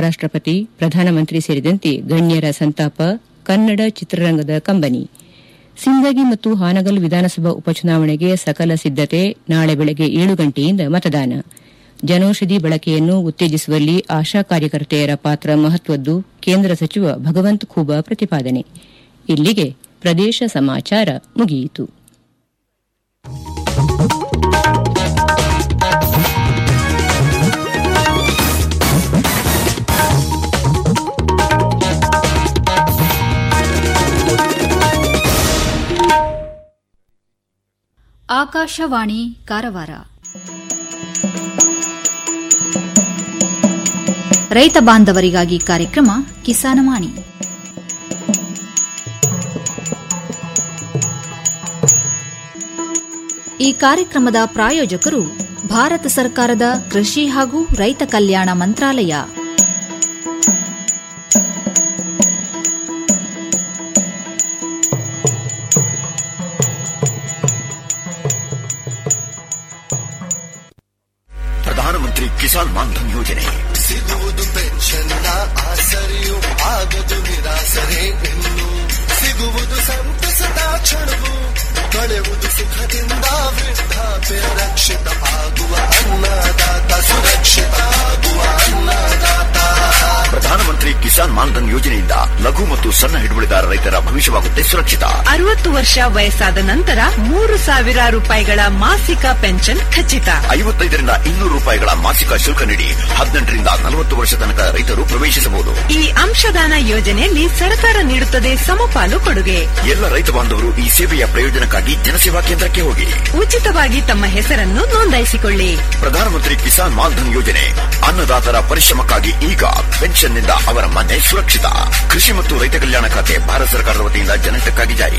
ಉಪರಾಷ್ಟಪತಿ ಪ್ರಧಾನಮಂತ್ರಿ ಸೇರಿದಂತೆ ಗಣ್ಯರ ಸಂತಾಪ ಕನ್ನಡ ಚಿತ್ರರಂಗದ ಕಂಬನಿ ಸಿಂದಗಿ ಮತ್ತು ಹಾನಗಲ್ ವಿಧಾನಸಭಾ ಉಪಚುನಾವಣೆಗೆ ಸಕಲ ಸಿದ್ದತೆ ನಾಳೆ ಬೆಳಗ್ಗೆ ಏಳು ಗಂಟೆಯಿಂದ ಮತದಾನ ಜನೌಷಧಿ ಬಳಕೆಯನ್ನು ಉತ್ತೇಜಿಸುವಲ್ಲಿ ಆಶಾ ಕಾರ್ಯಕರ್ತೆಯರ ಪಾತ್ರ ಮಹತ್ವದ್ದು ಕೇಂದ್ರ ಸಚಿವ ಭಗವಂತ್ ಖೂಬಾ ಪ್ರತಿಪಾದನೆ ಇಲ್ಲಿಗೆ ಪ್ರದೇಶ ಸಮಾಚಾರ ಮುಗಿಯಿತು ಆಕಾಶವಾಣಿ ಕಾರವಾರ ರೈತ ಬಾಂಧವರಿಗಾಗಿ ಕಾರ್ಯಕ್ರಮ ಕಿಸಾನವಾಣಿ ಈ ಕಾರ್ಯಕ್ರಮದ ಪ್ರಾಯೋಜಕರು ಭಾರತ ಸರ್ಕಾರದ ಕೃಷಿ ಹಾಗೂ ರೈತ ಕಲ್ಯಾಣ ಮಂತ್ರಾಲಯ ಪ್ರಧಾನಮಂತ್ರಿ ಕಿಸಾನ್ ಮಾನ್ಧನ್ ಯೋಜನೆ ಸಿಗುವುದು ಪೆನ್ಷನ್ನ ಆಸರೆಯು ಆಗದು ನಿರಾಸರೆ ಇನ್ನು ಸಿಗುವುದು ಸಂತಸದ ಕ್ಷಣವು ಕಳೆಯುವುದು ಸುಖದಿಂದ ವೃದ್ಧಾಪ್ಯ ರಕ್ಷಿತ ಆಗುವ ಅನ್ನದಾತ ಸುರಕ್ಷಿತ ಆಗುವ ಅನ್ನದಾತ ಪ್ರಧಾನಮಂತ್ರಿ ಕಿಸಾನ್ ಮಾನ್ಧನ್ ಯೋಜನೆಯಿಂದ ಲಘು ಮತ್ತು ಸಣ್ಣ ಹಿಡುವಳಿದಾರ ರೈತರ ಭವಿಷ್ಯವಾಗುತ್ತೆ ಸುರಕ್ಷಿತ ಅರವತ್ತು ವರ್ಷ ವಯಸ್ಸಾದ ನಂತರ ಮೂರು ಸಾವಿರ ರೂಪಾಯಿಗಳ ಮಾಸಿಕ ಪೆನ್ಷನ್ ಖಚಿತ ಐವತ್ತೈದರಿಂದ ಇನ್ನೂರು ರೂಪಾಯಿಗಳ ಮಾಸಿಕ ಶುಲ್ಕ ನೀಡಿ ಹದಿನೆಂಟರಿಂದ ನಲವತ್ತು ವರ್ಷ ತನಕ ರೈತರು ಪ್ರವೇಶಿಸಬಹುದು ಈ ಅಂಶದಾನ ಯೋಜನೆಯಲ್ಲಿ ಸರ್ಕಾರ ನೀಡುತ್ತದೆ ಸಮಪಾಲು ಕೊಡುಗೆ ಎಲ್ಲ ರೈತ ಬಾಂಧವರು ಈ ಸೇವೆಯ ಪ್ರಯೋಜನಕ್ಕಾಗಿ ಜನಸೇವಾ ಕೇಂದ್ರಕ್ಕೆ ಹೋಗಿ ಉಚಿತವಾಗಿ ತಮ್ಮ ಹೆಸರನ್ನು ನೋಂದಾಯಿಸಿಕೊಳ್ಳಿ ಪ್ರಧಾನಮಂತ್ರಿ ಕಿಸಾನ್ ಮಾನ್ಧನ್ ಯೋಜನೆ ಅನ್ನದಾತರ ಪರಿಶ್ರಮಕ್ಕಾಗಿ ಈಗ ಪೆನ್ಷನ್ನಿಂದ ಅವರ ಮನೆ ಸುರಕ್ಷಿತ ಕೃಷಿ ಮತ್ತು ರೈತ ಕಲ್ಯಾಣ ಖಾತೆ ಭಾರತ ಸರ್ಕಾರದ ವತಿಯಿಂದ ಜನಹಿತಕ್ಕಾಗಿ ಜಾರಿ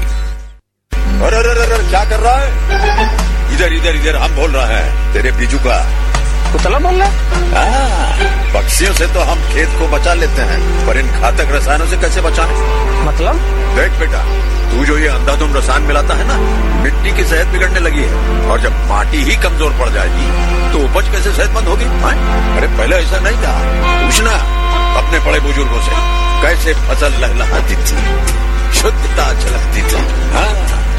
अरे अरे अरे क्या कर रहा है इधर इधर इधर हम बोल रहे हैं तेरे बीजू का कुतला बोल रहा हाँ, पक्षियों से तो हम खेत को बचा लेते हैं पर इन घातक रसायनों से कैसे बचाएं? मतलब देख बेटा तू जो ये अंधाधुंध रसायन मिलाता है ना मिट्टी की सेहत बिगड़ने लगी है और जब माटी ही कमजोर पड़ जाएगी तो उपज कैसे सेहतमंद होगी हाँ? अरे पहले ऐसा नहीं था पूछना अपने बड़े बुजुर्गों से कैसे फसल लहलहाती थी शुद्धता झलकती थी हाँ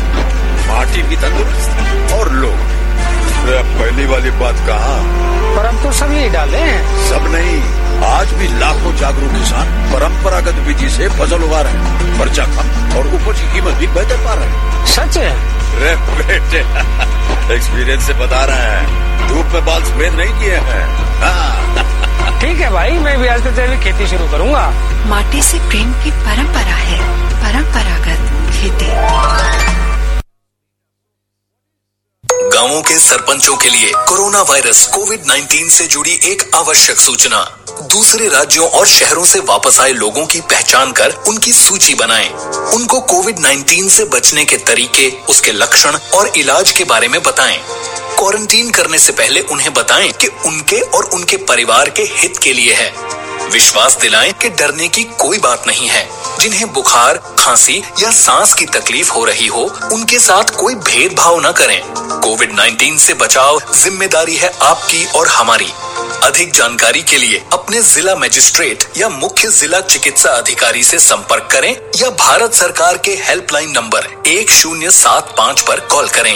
माटी भी तंदुरुस्त और लोग अरे अब पहली वाली बात कहा पर हम तो सब यही डाले हैं सब नहीं आज भी लाखों जागरूक किसान परंपरागत विधि से फसल उगा रहे हैं खर्चा कम और उपज की कीमत भी बेहतर पा रहे हैं सच है अरे बेटे एक्सपीरियंस से बता रहे हैं धूप में बाल सफेद नहीं किए हैं हाँ, ठीक है भाई मैं भी आज से तेरी खेती शुरू करूंगा माटी से प्रेम की परंपरा है परंपरागत खेती गांवों के सरपंचों के लिए कोरोना वायरस कोविड 19 से जुड़ी एक आवश्यक सूचना दूसरे राज्यों और शहरों से वापस आए लोगों की पहचान कर उनकी सूची बनाएं। उनको कोविड 19 से बचने के तरीके उसके लक्षण और इलाज के बारे में बताएं। क्वारंटीन करने से पहले उन्हें बताएं कि उनके और उनके परिवार के हित के लिए है विश्वास दिलाएं कि डरने की कोई बात नहीं है जिन्हें बुखार खांसी या सांस की तकलीफ हो रही हो उनके साथ कोई भेदभाव न करें कोविड 19 से बचाव जिम्मेदारी है आपकी और हमारी अधिक जानकारी के लिए अपने जिला मजिस्ट्रेट या मुख्य जिला चिकित्सा अधिकारी से संपर्क करें या भारत सरकार के हेल्पलाइन नंबर एक शून्य सात पाँच पर कॉल करें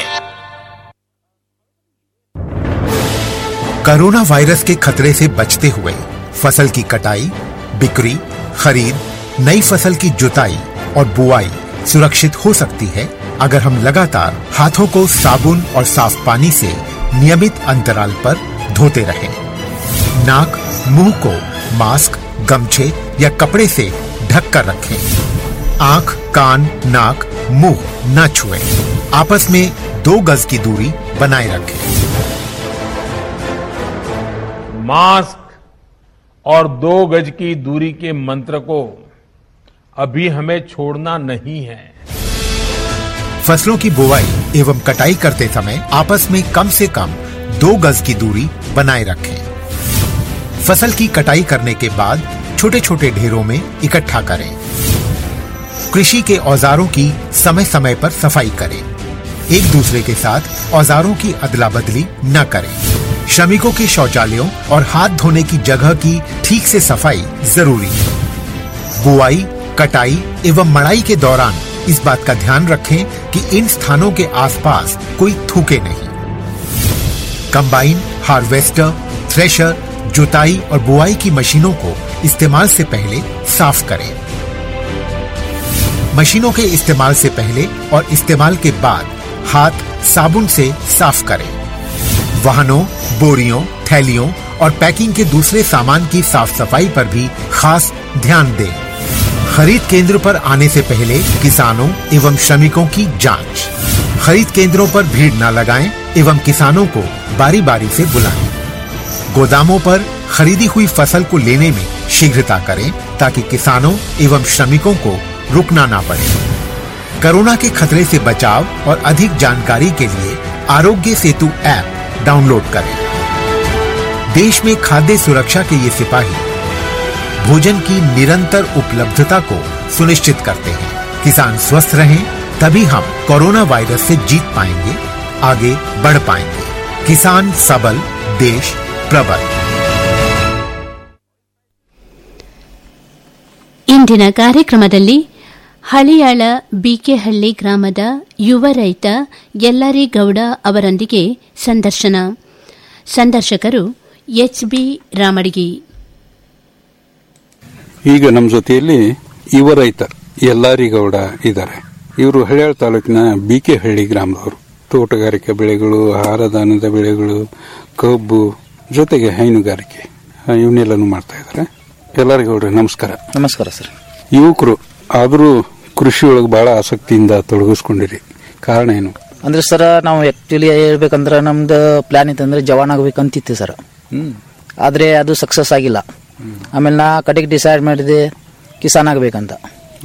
कोरोना वायरस के खतरे से बचते हुए फसल की कटाई बिक्री खरीद नई फसल की जुताई और बुआई सुरक्षित हो सकती है अगर हम लगातार हाथों को साबुन और साफ पानी से नियमित अंतराल पर धोते रहें। नाक मुंह को मास्क गमछे या कपड़े से ढक कर रखें आंख कान नाक मुंह न छुएं। आपस में दो गज की दूरी बनाए रखें मास्क और दो गज की दूरी के मंत्र को अभी हमें छोड़ना नहीं है फसलों की बुवाई एवं कटाई करते समय आपस में कम से कम दो गज की दूरी बनाए रखें फसल की कटाई करने के बाद छोटे छोटे ढेरों में इकट्ठा करें कृषि के औजारों की समय समय पर सफाई करें एक दूसरे के साथ औजारों की अदला बदली न करें श्रमिकों के शौचालयों और हाथ धोने की जगह की ठीक से सफाई जरूरी है बुआई कटाई एवं मड़ाई के दौरान इस बात का ध्यान रखें कि इन स्थानों के आसपास कोई थूके नहीं कंबाइन हार्वेस्टर थ्रेशर जुताई और बुआई की मशीनों को इस्तेमाल से पहले साफ करें मशीनों के इस्तेमाल से पहले और इस्तेमाल के बाद हाथ साबुन से साफ करें वाहनों बोरियों थैलियों और पैकिंग के दूसरे सामान की साफ सफाई पर भी खास ध्यान दें खरीद केंद्र पर आने से पहले किसानों एवं श्रमिकों की जांच खरीद केंद्रों पर भीड़ न लगाएं एवं किसानों को बारी बारी से बुलाएं गोदामों पर खरीदी हुई फसल को लेने में शीघ्रता करें ताकि किसानों एवं श्रमिकों को रुकना ना पड़े कोरोना के खतरे से बचाव और अधिक जानकारी के लिए आरोग्य सेतु ऐप डाउनलोड करें देश में खाद्य सुरक्षा के ये सिपाही भोजन की निरंतर उपलब्धता को सुनिश्चित करते हैं किसान स्वस्थ रहें तभी हम कोरोना वायरस से जीत पाएंगे आगे बढ़ पाएंगे किसान सबल देश प्रबल ಇಂದಿನ ಕಾರ್ಯಕ್ರಮದಲ್ಲಿ ಹಳಿಯಾಳ ಬಿಕೆಹಳ್ಳಿ ಗ್ರಾಮದ ಯುವ ರೈತ ಯಲ್ಲಾರಿ ಗೌಡ ಅವರೊಂದಿಗೆ ಸಂದರ್ಶನ ಸಂದರ್ಶಕರು ಎಚ್ ಬಿ ರಾಮಡಿಗಿ ಈಗ ನಮ್ಮ ಜೊತೆಯಲ್ಲಿ ಯುವ ರೈತ ಯಲ್ಲಾರಿಗೌಡ ಇದ್ದಾರೆ ಇವರು ಹಳ್ಯಾಳ ತಾಲೂಕಿನ ಬಿಕೆಹಳ್ಳಿ ಗ್ರಾಮದವರು ತೋಟಗಾರಿಕೆ ಬೆಳೆಗಳು ಆಹಾರಧಾನದ ಬೆಳೆಗಳು ಕಬ್ಬು ಜೊತೆಗೆ ಹೈನುಗಾರಿಕೆ ಆ, ಇವನ್ನೆಲ್ಲನೂ ಮಾಡ್ತಾ ಇದ್ದಾರೆ ಯಲ್ಲಾರಿಗೌಡ್ರೆ ನಮಸ್ಕಾರ ನಮಸ್ಕಾರ ಸರ್ ಯುವಕರು ಆದರೂ ಕೃಷಿಯೊಳಗೆ ಬಹಳ ಆಸಕ್ತಿಯಿಂದ ತೊಡಗಿಸ್ಕೊಂಡಿರಿ ಕಾರಣ ಏನು ಅಂದ್ರೆ ಸರ್ ನಾವು ಆಕ್ಚುಲಿ ಹೇಳ್ಬೇಕಂದ್ರೆ ನಮ್ದು ಪ್ಲಾನ್ ಇತ್ತಂದ್ರೆ ಜವಾನ್ ಆಗ್ಬೇಕಂತಿತ್ತು ಸರ್ ಆದ್ರೆ ಅದು ಸಕ್ಸಸ್ ಆಗಿಲ್ಲ ಆಮೇಲೆ ನಾ ಕಡೆಗೆ ಡಿಸೈಡ್ ಮಾಡಿದೆ ಕಿಸಾನ್ ಆಗ್ಬೇಕಂತ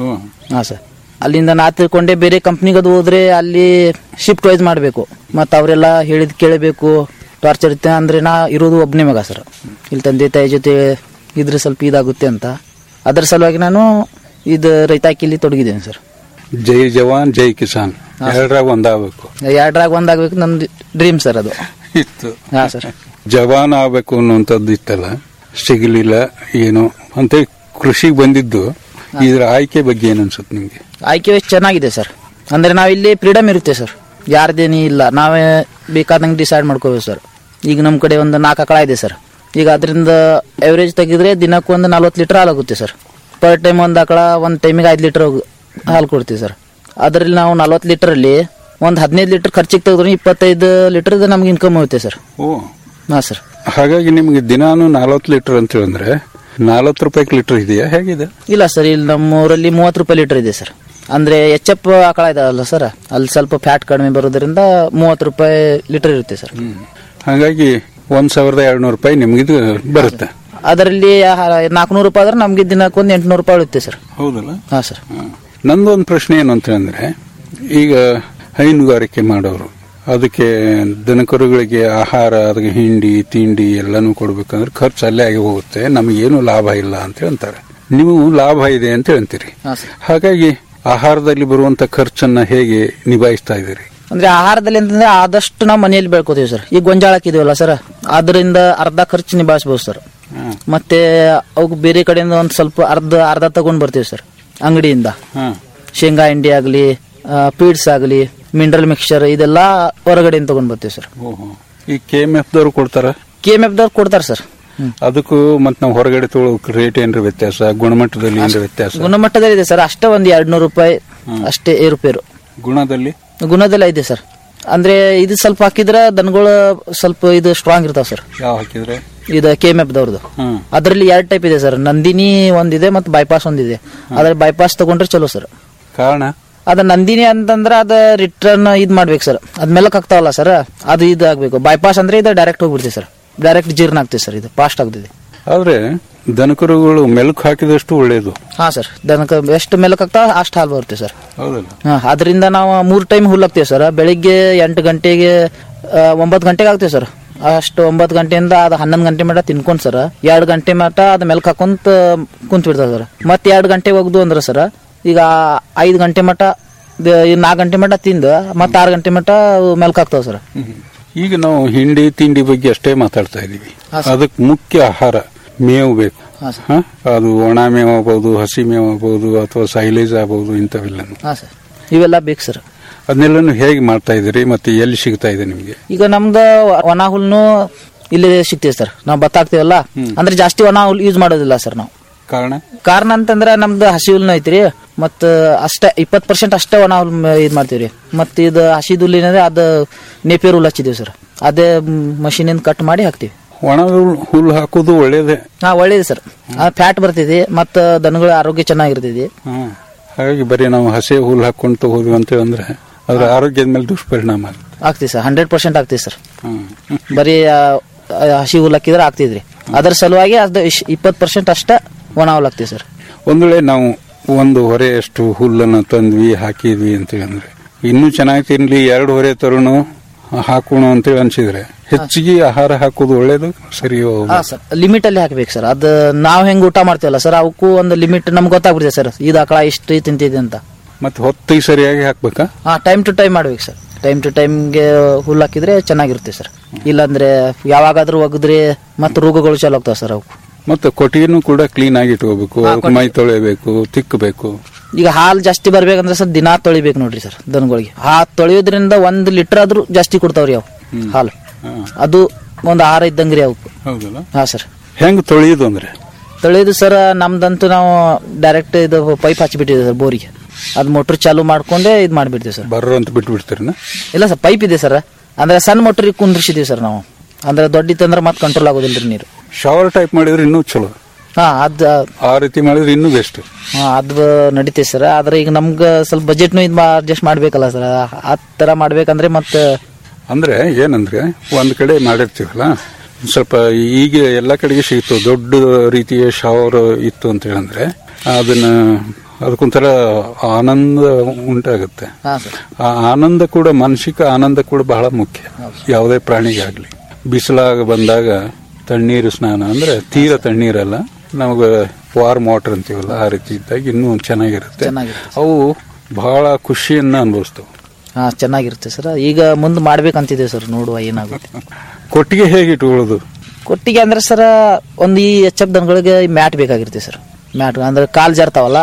ಹಾ ಸರ್ ಅಲ್ಲಿಂದ ನಾ ತಿಳ್ಕೊಂಡೆ ಬೇರೆ ಕಂಪ್ನಿಗೆ ಅದು ಹೋದ್ರೆ ಅಲ್ಲಿ ಶಿಫ್ಟ್ ವೈಸ್ ಮಾಡಬೇಕು ಮತ್ತು ಅವರೆಲ್ಲ ಹೇಳಿದ್ ಕೇಳಬೇಕು ಟಾರ್ಚರ್ ಇತ್ತೆ ಅಂದ್ರೆ ನಾ ಇರೋದು ಒಬ್ಬನೇ ಮಗ ಸರ್ ಇಲ್ಲಿ ತಂದೆ ತಾಯಿ ಜೊತೆ ಇದ್ರೆ ಸ್ವಲ್ಪ ಇದಾಗುತ್ತೆ ಅಂತ ಅದರ ಸಲುವಾಗಿ ನಾನು ಇದು ರೈತಾಕಿಲಿ ತೊಡಗಿದ್ದೇನೆ ಸರ್ ಜೈ ಜವಾನ್ ಜೈ ಕಿಸಾನ್ ಎರಡರಾಗ ಒಂದಾಗಬೇಕು ಎರಡರಾಗ ಒಂದಾಗಬೇಕು ನಮ್ದು ಡ್ರೀಮ್ ಸರ್ ಅದು ಇತ್ತು ಹಾ ಸರ್ ಜವಾನ್ ಆಗ್ಬೇಕು ಅನ್ನುವಂಥದ್ದು ಇತ್ತಲ್ಲ ಸಿಗಲಿಲ್ಲ ಏನೋ ಅಂತ ಕೃಷಿಗೆ ಬಂದಿದ್ದು ಇದ್ರ ಆಯ್ಕೆ ಬಗ್ಗೆ ಏನ್ ಅನ್ಸುತ್ತೆ ನಿಮ್ಗೆ ಆಯ್ಕೆ ಚೆನ್ನಾಗಿದೆ ಸರ್ ಅಂದ್ರೆ ನಾವಿಲ್ಲಿ ಫ್ರೀಡಮ್ ಇರುತ್ತೆ ಸರ್ ಯಾರ್ದೇನಿ ಇಲ್ಲ ನಾವೇ ಬೇಕಾದಂಗೆ ಡಿಸೈಡ್ ಮಾಡ್ಕೋಬೇಕು ಸರ್ ಈಗ ನಮ್ಮ ಕಡೆ ಒಂದು ನಾಲ್ಕು ಆಕಳ ಇದೆ ಸರ್ ಈಗ ಅದರಿಂದ ಎವರೇಜ್ ತೆಗೆದ್ರೆ ದಿನಕ್ಕೆ ಒಂದು ನಲ್ವತ್ತು ಲೀಟರ್ ಹಾಲು ಆಗುತ್ತೆ ಸರ್ ಪರ್ ಟೈಮ್ ಒಂದು ಆಕಳ ಒಂದು ಟೈಮಿಗೆ ಐದು ಲೀಟರ್ ಹಾಲು ಕೊಡ್ತೀವಿ ಸರ್ ಅದರಲ್ಲಿ ನಾವು ನಲ್ವತ್ತು ಲೀಟರಲ್ಲಿ ಒಂದು ಹದಿನೈದು ಲೀಟರ್ ಖರ್ಚಿಗೆ ತೆಗೆದ್ರೆ ಇಪ್ಪತ್ತೈದು ಲೀಟರ್ ನಮ್ಗೆ ಇನ್ಕಮ್ ಆಗುತ್ತೆ ಸರ್ ಓ ಹಾಂ ಸರ್ ಹಾಗಾಗಿ ನಿಮ್ಗೆ ದಿನಾನು ನಲವತ್ತು ಲೀಟರ್ ಅಂತ ಹೇಳಿದ್ರೆ ನಲವತ್ತು ರೂಪಾಯಿ ಲೀಟರ್ ಇದೆಯಾ ಹೇಗಿದೆ ಇಲ್ಲ ಸರ್ ಇಲ್ಲಿ ನಮ್ಮ ಊರಲ್ಲಿ ಮೂವತ್ತು ರೂಪಾಯಿ ಲೀಟರ್ ಇದೆ ಸರ್ ಅಂದ್ರೆ ಎಚ್ ಎಫ್ ಆಕಳ ಇದಾವಲ್ಲ ಸರ್ ಅಲ್ಲಿ ಸ್ವಲ್ಪ ಫ್ಯಾಟ್ ಕಡಿಮೆ ಬರೋದ್ರಿಂದ ಮೂವತ್ತು ರೂಪಾಯಿ ಲೀಟರ್ ಇರುತ್ತೆ ಸರ್ ಹಾಗಾಗಿ ಒಂದ್ ಸಾವಿರದ ಎರಡ್ನೂರು ರೂಪಾಯಿ ನಿಮ್ಗಿದು ಬರುತ್ತೆ ಅದರಲ್ಲಿ ನಾಲ್ಕುನೂರು ರೂಪಾಯಿ ಆದ್ರೆ ನಮ್ಗೆ ದಿನಕ್ಕೆ ಒಂದು ಎಂಟುನೂರು ರೂಪಾಯಿ ಉಳಿತೆ ಸರ್ ಹೌದಲ್ಲ ಹಾ ಸರ್ ನಂದೊಂದು ಪ್ರಶ್ನೆ ಏನು ಅಂತ ಹೇಳಿದ್ರೆ ಈಗ ಹೈನುಗಾರಿಕೆ ಮಾಡೋರು ಅದಕ್ಕೆ ದನಕರುಗಳಿಗೆ ಆಹಾರ ಅದಕ್ಕೆ ಹಿಂಡಿ ತಿಂಡಿ ಎಲ್ಲಾನು ಕೊಡ್ಬೇಕಂದ್ರೆ ಖರ್ಚು ಅಲ್ಲೇ ಆಗಿ ಹೋಗುತ್ತೆ ನಮಗೇನು ಲಾಭ ಇಲ್ಲ ಅಂತ ಹೇಳ್ತಾರೆ ನೀವು ಲಾಭ ಇದೆ ಅಂತ ಹೇಳ್ತೀರಿ ಹಾ ಸರ್ ಹಾಗಾಗಿ ಆಹಾರದಲ್ಲಿ ಬರುವಂತ ಖರ್ಚನ್ನ ಹೇಗೆ ನಿಭಾಯಿಸ್ತಾ ಇದ್ದೀರಿ ಅಂದ್ರೆ ಆಹಾರದಲ್ಲಿ ಅಂತಂದ್ರೆ ಆದಷ್ಟು ನಾವು ಮನೆಯಲ್ಲಿ ಬೆಳ್ಕೋತೀವಿ ಸರ್ ಈಗ ಗೊಂಜಾಳ ಹಾಕಿದೀವಲ್ಲ ಸರ್ ಅದರಿಂದ ಅರ್ಧ ಖರ್ಚು ನಿಭಾಯಿಸಬಹುದು ಸರ್ ಮತ್ತೆ ಅವು ಬೇರೆ ಕಡೆಯಿಂದ ಒಂದ್ ಸ್ವಲ್ಪ ಅರ್ಧ ಅರ್ಧ ತಗೊಂಡ್ ಬರ್ತೀವಿ ಸರ್ ಅಂಗಡಿಯಿಂದ ಶೇಂಗಾ ಹಿಂಡಿ ಆಗಲಿ ಪೀಡ್ಸ್ ಆಗಲಿ ಮಿನರಲ್ ಮಿಕ್ಸ್ಚರ್ ಇದೆಲ್ಲ ಹೊರಗಡೆಯಿಂದ ತಗೊಂಡ್ ಬರ್ತೀವಿ ಸರ್ ಈ ಕೆ ಎಂ ಎಫ್ ದವರು ಕೊಡ್ತಾರ ಕೆ ಎಂ ಎಫ್ ದವ್ರು ಕೊಡ್ತಾರೆ ಸರ್ ಅದಕ್ಕೂ ಮತ್ ನಾವು ಹೊರಗಡೆ ತೊಗೊಳಕ್ ರೇಟ್ ಏನ್ರ ವ್ಯತ್ಯಾಸ ಗುಣಮಟ್ಟದಲ್ಲಿ ಏನ್ರ ವ್ಯತ್ಯಾಸ ಗುಣಮಟ್ಟದಲ್ಲಿ ಇದೆ ಸರ್ ಅಷ್ಟೇ ಒಂದು ಎರಡ್ ನೂರು ರೂಪಾಯಿ ಅಷ್ಟೇ ಏರುಪೇರು ಗುಣದಲ್ಲಿ ಗುಣದೆಲ್ಲ ಇದೆ ಸರ್ ಅಂದ್ರೆ ಇದು ಸ್ವಲ್ಪ ಹಾಕಿದ್ರೆ ದನಗಳು ಸ್ವಲ್ಪ ಇದು ಸ್ಟ್ರಾಂಗ್ ಇರ್ತಾವ ಸರ್ ಯಾವ ಹಾಕಿದ್ರೆ ಇದು ಕೆ ಎಂ ಎಫ್ ದವ್ರದ್ದು ಹ್ಮ್ ಅದರಲ್ಲಿ ಎರಡು ಟೈಪ್ ಇದೆ ಸರ್ ನಂದಿನಿ ಒಂದಿದೆ ಮತ್ತು ಬೈಪಾಸ್ ಒಂದಿದೆ ಅದ್ರಲ್ಲಿ ಬೈಪಾಸ್ ತಗೊಂಡ್ರೆ ಚಲೋ ಸರ್ ಕಾರಣ ಅದ ನಂದಿನಿ ಅಂತಂದ್ರೆ ಅದ ರಿಟರ್ನ್ ಇದ್ ಮಾಡ್ಬೇಕು ಸರ್ ಅದ್ ಮೆಲಕ್ ಆಗ್ತಾವಲ್ಲ ಸರ್ ಅದು ಇದು ಆಗ್ಬೇಕು ಬೈಪಾಸ್ ಅಂದ್ರೆ ಇದು ಡೈರೆಕ್ಟ್ ಹೋಗ್ಬಿಡ್ತೀವಿ ಸರ್ ಡೈರೆಕ್ಟ್ ಜೀರ್ಣ ಆಗ್ತದೆ ಸರ್ ಇದು ಫಾಸ್ಟ್ ಆಗ್ತದೆ ಆದ್ರೆ ದನಕರುಗಳು ಮೆಲುಕು ಹಾಕಿದಷ್ಟು ಒಳ್ಳೇದು ಹಾ ಸರ್ ದನಕ ಎಷ್ಟು ಮೆಲಕ್ ಆಗ್ತಾವ ಅಷ್ಟು ಹಾಲು ಬರುತ್ತೆ ಸರ್ ಹೌದಲ್ಲ ಹಾ ಅದರಿಂದ ನಾವು ಮೂರ್ ಟೈಮ್ ಹುಲ್ಲು ಹಾಕ್ತೀವಿ ಸರ್ ಬೆಳಿಗ್ಗೆ ಎಂಟು ಗಂಟೆಗೆ ಆ, ಒಂಬತ್ತು ಗಂಟೆಗೆ ಹಾಕ್ತೀವಿ ಸರ್ ಅಷ್ಟು ಒಂಬತ್ತು ಗಂಟೆಯಿಂದ ಅದು ಹನ್ನೊಂದು ಗಂಟೆ ಮಟ ತಿನ್ಕೊಂಡ್ ಸರ್ ಎರಡು ಗಂಟೆ ಮಟ ಅದ್ ಮೆಲ್ಕ್ ಹಾಕೊಂತ ಕುಂತ್ ಬಿಡ್ತಾವ ಸರ್ ಮತ್ತೆ ಎರಡು ಗಂಟೆ ಹೋಗ್ದು ಅಂದ್ರೆ ಸರ್ ಈಗ ಐದು ಗಂಟೆ ಮಟ ನಾಲ್ಕು ಗಂಟೆ ಮಟ ತಿಂದು ಮತ್ತೆ ಆರು ಗಂಟೆ ಮಟ ಮೆಲ್ಕ್ ಹಾಕ್ತಾವ ಸರ್ ಈಗ ನಾವು ಹಿಂಡಿ ತಿಂಡಿ ಬಗ್ಗೆ ಅಷ್ಟೇ ಮಾತಾಡ್ತಾ ಇದೀವಿ ಅದಕ್ಕೆ ಮುಖ್ಯ ಆಹಾರ ಮೇವು ಬೇಕು ಹ? ಅದು ಒಣ ಮೇವು ಆಗ್ಬೋದು ಹಸಿ ಮೇವು ಆಗ್ಬೋದು ಅಥವಾ ಸೈಲೇಜ್ ಆಗ್ಬೋದು ಇಂಥವೆಲ್ಲನು ಹಾ ಸರ್ ಇವೆಲ್ಲ ಬೇಕು ಸರ್ ಅದನ್ನೆಲ್ಲನು ಹೇಗೆ ಮಾಡ್ತಾ ಇದ್ದೀರಿ ಮತ್ತೆ ಎಲ್ಲಿ ಸಿಗ್ತಾ ಇದೆ ನಿಮ್ಗೆ ಈಗ ನಮ್ದು ಒಣ ಹುಲ್ನು ಇಲ್ಲಿ ಸಿಗ್ತೇವೆ ಸರ್ ನಾವು ಭತ್ತ ಹಾಕ್ತೇವಲ್ಲ ಅಂದ್ರೆ ಜಾಸ್ತಿ ಒಣ ಹುಲ್ ಯೂಸ್ ಮಾಡೋದಿಲ್ಲ ಸರ್ ನಾವು ಕಾರಣ ಕಾರಣ ಅಂತಂದ್ರೆ ನಮ್ದು ಹಸಿ ಹುಲ್ನು ಐತ್ರಿ ಮತ್ತ ಅಷ್ಟೇ ಇಪ್ಪತ್ ಪರ್ಸೆಂಟ್ ಅಷ್ಟೇ ಒಣ ಹುಲ್ ಇದ್ ಮಾಡ್ತೀವ್ರಿ ಮತ್ತ ಇದು ಹಸಿದು ಹುಲ್ ಏನಂದ್ರೆ ಅದು ನೇಪಿಯರ್ ಹುಲ್ ಹಚ್ಚಿದೀವಿ ಸರ್ ಅದೇ ಮಷೀನಿಂದ ಕಟ್ ಮಾಡಿ ಹಾಕ್ತಿವಿ ಒಣ ಹುಲ್- ಹುಲ್ಲು ಹಾಕೋದು ಒಳ್ಳೇದೇ ಹಾ ಒಳ್ಳೇದು ಸರ್ ಫ್ಯಾಟ್ ಬರ್ತೈತಿ ಮತ್ತ ದನಗಳ ಆರೋಗ್ಯ ಚೆನ್ನಾಗಿರ್ತೈತಿ ಹ್ಮ್. ಹಾಗಾಗಿ ಬರೀ ನಾವು ಹಸಿ ಹುಲ್ಲು ಹಾಕೊಂತ ಹೋದ್ವಿ ಅಂತ ಅಂದ್ರೆ ಅದ್ರ ಆರೋಗ್ಯದ ಮೇಲೆ ದುಷ್ಪರಿಣಾಮ ಆಗುತ್ತೆ ಆಗ್ತೀವಿ ಸರ್ ಹಂಡ್ರೆಡ್ ಪರ್ಸೆಂಟ್ ಆಗ್ತೀವಿ ಸರ್ ಹ್ಮ್. ಬರೀ ಆ, ಆ, ಹಸಿ ಹುಲ್ ಹಾಕಿದ್ರೆ ಆಗ್ತಿದ್ರಿ ಅದರ ಸಲುವಾಗಿ ಅದು ಇಪ್ಪತ್ ಪರ್ಸೆಂಟ್ ಅಷ್ಟೇ ಒಣ ಹುಲ್ ಹಾಕ್ತಿವಿ ಸರ್ ಒಂದ್ ವೇಳೆ ನಾವು ಒಂದು ಹೊರೆಯಷ್ಟು ಹುಲ್ಲನ್ನು ತಂದ್ವಿ ಹಾಕಿದ್ವಿ ಅಂತೇಳಿ ಅಂದ್ರೆ ಇನ್ನೂ ಚೆನ್ನಾಗಿ ತಿನ್ಲಿ ಎರಡು ಹೊರೆ ತರುಣು ಹಾಕೋಣ ಅಂತೇಳಿ ಅನ್ಸಿದ್ರೆ ಹೆಚ್ಚಿಗೆ ಆಹಾರ ಹಾಕೋದು ಒಳ್ಳೇದು ಸರಿಯೋ ಹಾ ಸರ್ ಲಿಮಿಟ್ ಅಲ್ಲಿ ಹಾಕ್ಬೇಕು ಸರ್ ಅದು ನಾವ್ ಹೆಂಗ್ ಊಟ ಮಾಡ್ತೀವಲ್ಲ ಸರ್ ಅವಕ್ಕೂ ಒಂದು ಲಿಮಿಟ್ ನಮ್ಗೆ ಗೊತ್ತಾಗ್ಬಿಡುತ್ತೆ ಸರ್ ಇದು ಆಕಳ ಇಷ್ಟು ತಿಂತಿದೆ ಅಂತ ಮತ್ತೆ ಹೊತ್ತಿಗೆ ಸರಿಯಾಗಿ ಹಾಕ್ಬೇಕಾ ಹಾ ಟೈಮ್ ಟು ಟೈಮ್ ಮಾಡ್ಬೇಕು ಸರ್ ಟೈಮ್ ಟು ಟೈಮ್ಗೆ ಹುಲ್ ಹಾಕಿದ್ರೆ ಚೆನ್ನಾಗಿರುತ್ತೆ ಸರ್ ಇಲ್ಲಾಂದ್ರೆ ಯಾವಾಗಾದ್ರೂ ಒಗದ್ರೆ ಮತ್ತೆ ರೋಗಗಳು ಚಾಲು ಆಗ್ತಾವ ಸರ್ ಅವಕ್ಕೆ ಮತ್ತೆ ಕೊಟ್ಟಿಗೆನೂ ಕೂಡ ಕ್ಲೀನ್ ಆಗಿ ಇಟ್ಕೋಬೇಕು ಹಾ, ಅದಕ್ಕೆ ಮೈ ತೊಳೆಯಬೇಕು ತಿಕ್ಕಬೇಕು ಈಗ ಹಾಲು ಜಾಸ್ತಿ ಬರ್ಬೇಕಂದ್ರೆ ಸರ್ ದಿನಾ ತೊಳಿಬೇಕು ನೋಡ್ರಿ ಸರ್ ದನಗಳಿಗೆ ಆ ತೊಳೆಯೋದ್ರಿಂದ ಒಂದ್ ಲೀಟರ್ ಆದ್ರೂ ಜಾಸ್ತಿ ಕೊಡ್ತಾವ್ರಿ ಅವು ಹಾಲು ಅದು ಒಂದು ಆಹಾರ ಇದ್ದಂಗ್ರಿ ಅವಕ್ಕೆ ಹೌದಲ್ಲ ಹಾ ಸರ್ ಹೆಂಗ್ ತೊಳೆಯೋದು ಅಂದ್ರೆ ತೊಳೆಯೋದು ಸರ್ ನಮ್ದಂತೂ ನಾವು ಡೈರೆಕ್ಟ್ ಇದು ಪೈಪ್ ಹಚ್ಚಿಬಿಟ್ಟಿದ್ವಿ ಸರ್ ಬೋರಿಗೆ ಅದು ಮೋಟ್ರ್ ಚಾಲು ಮಾಡ್ಕೊಂಡೇ ಇದು ಮಾಡಿಬಿಡ್ತೀವಿ ಸರ್ ಬರ್ರ ಅಂತ ಬಿಟ್ಟು ಬಿಡ್ತೀರನ ಇಲ್ಲ ಸರ್ ಪೈಪ್ ಇದೆ ಸರ್ ಅಂದ್ರೆ ಸಣ್ಣ ಮೋಟ್ರಿಗೆ ಕುಂದ್ರಿಸಿದೀವಿ ಸರ್ ನಾವು ಅಂದ್ರೆ ದೊಡ್ಡ ಇತ್ತಂದ್ರೆ ಮತ್ತೆ ಕಂಟ್ರೋಲ್ ಆಗೋದಿಲ್ಲ ರೀ ನೀರು ಶವರ್ ಟೈಪ್ ಮಾಡಿದ್ರೆ ಇನ್ನೂ ಚಲೋ ಹಾ ಅದ್ ಆ ರೀತಿ ಮಾಡಿದ್ರೆ ಇನ್ನೂ ಬೆಸ್ಟ್ ಹಾ ಅದು ನಡೀತೈತೆ ಸರ್ ಆದ್ರೆ ಈಗ ನಮ್ಗೆ ಸ್ವಲ್ಪ ಬಜೆಟ್ನು ಇದು ಅಡ್ಜಸ್ಟ್ ಮಾಡ್ಬೇಕಲ್ಲ ಸರ್ ಆ ತರ ಮಾಡ್ಬೇಕಂದ್ರೆ ಮತ್ತೆ ಅಂದ್ರೆ ಏನಂದ್ರೆ ಒಂದ್ ಕಡೆ ಮಾಡಿರ್ತೀವಲ್ಲ ಸ್ವಲ್ಪ ಈಗ ಎಲ್ಲ ಕಡೆಗೆ ಸಿಗ್ತು ದೊಡ್ಡ ರೀತಿಯ ಶವರ್ ಇತ್ತು ಅಂತ ಹೇಳಂದ್ರೆ ಅದನ್ನ ಅದಕ್ಕೊಂಥರ ಆನಂದ ಉಂಟಾಗುತ್ತೆ ಹಾ ಸರ್ ಆ ಆನಂದ ಕೂಡ ಮಾನಸಿಕ ಆನಂದ ಕೂಡ ಬಹಳ ಮುಖ್ಯ ಯಾವುದೇ ಪ್ರಾಣಿಗಾಗ್ಲಿ ಬಿಸಿಲಾಗ ಬಂದಾಗ ತಣ್ಣೀರು ಸ್ನಾನ ಅಂದ್ರೆ ತೀರ ತಣ್ಣೀರಲ್ಲ ನಮಗೆ ವಾರ್ಮ್ ವಾಟರ್ ಅಂತೀವಲ್ಲ ಆ ರೀತಿ ಇದ್ದಾಗ ಇನ್ನೂ ಚೆನ್ನಾಗಿರುತ್ತೆ ಚೆನ್ನಾಗಿರುತ್ತೆ. ಅವು ಬಹಳ ಖುಷಿಯನ್ನ ಅನುಭವಿಸ್ತವೆ ಹಾ ಚೆನ್ನಾಗಿರುತ್ತೆ ಸರ್ ಈಗ ಮುಂದೆ ಮಾಡ್ಬೇಕಂತಿದೆ ಸರ್ ನೋಡುವ ಏನಾಗುತ್ತೆ ಕೊಟ್ಟಿಗೆ ಹೇಗೆ ಇಟ್ಕೊಳ್ಳೋದು ಕೊಟ್ಟಿಗೆ ಅಂದ್ರೆ ಸರ್ ಒಂದು ಈ ಎಚ್ ಎಫ್ ದನಗಳಿಗೆ ಮ್ಯಾಟ್ ಬೇಕಾಗಿರುತ್ತೆ ಸರ್ ಮ್ಯಾಟ್ ಅಂದ್ರೆ ಕಾಲ್ ಜಾರ್ತಾವಲ್ಲ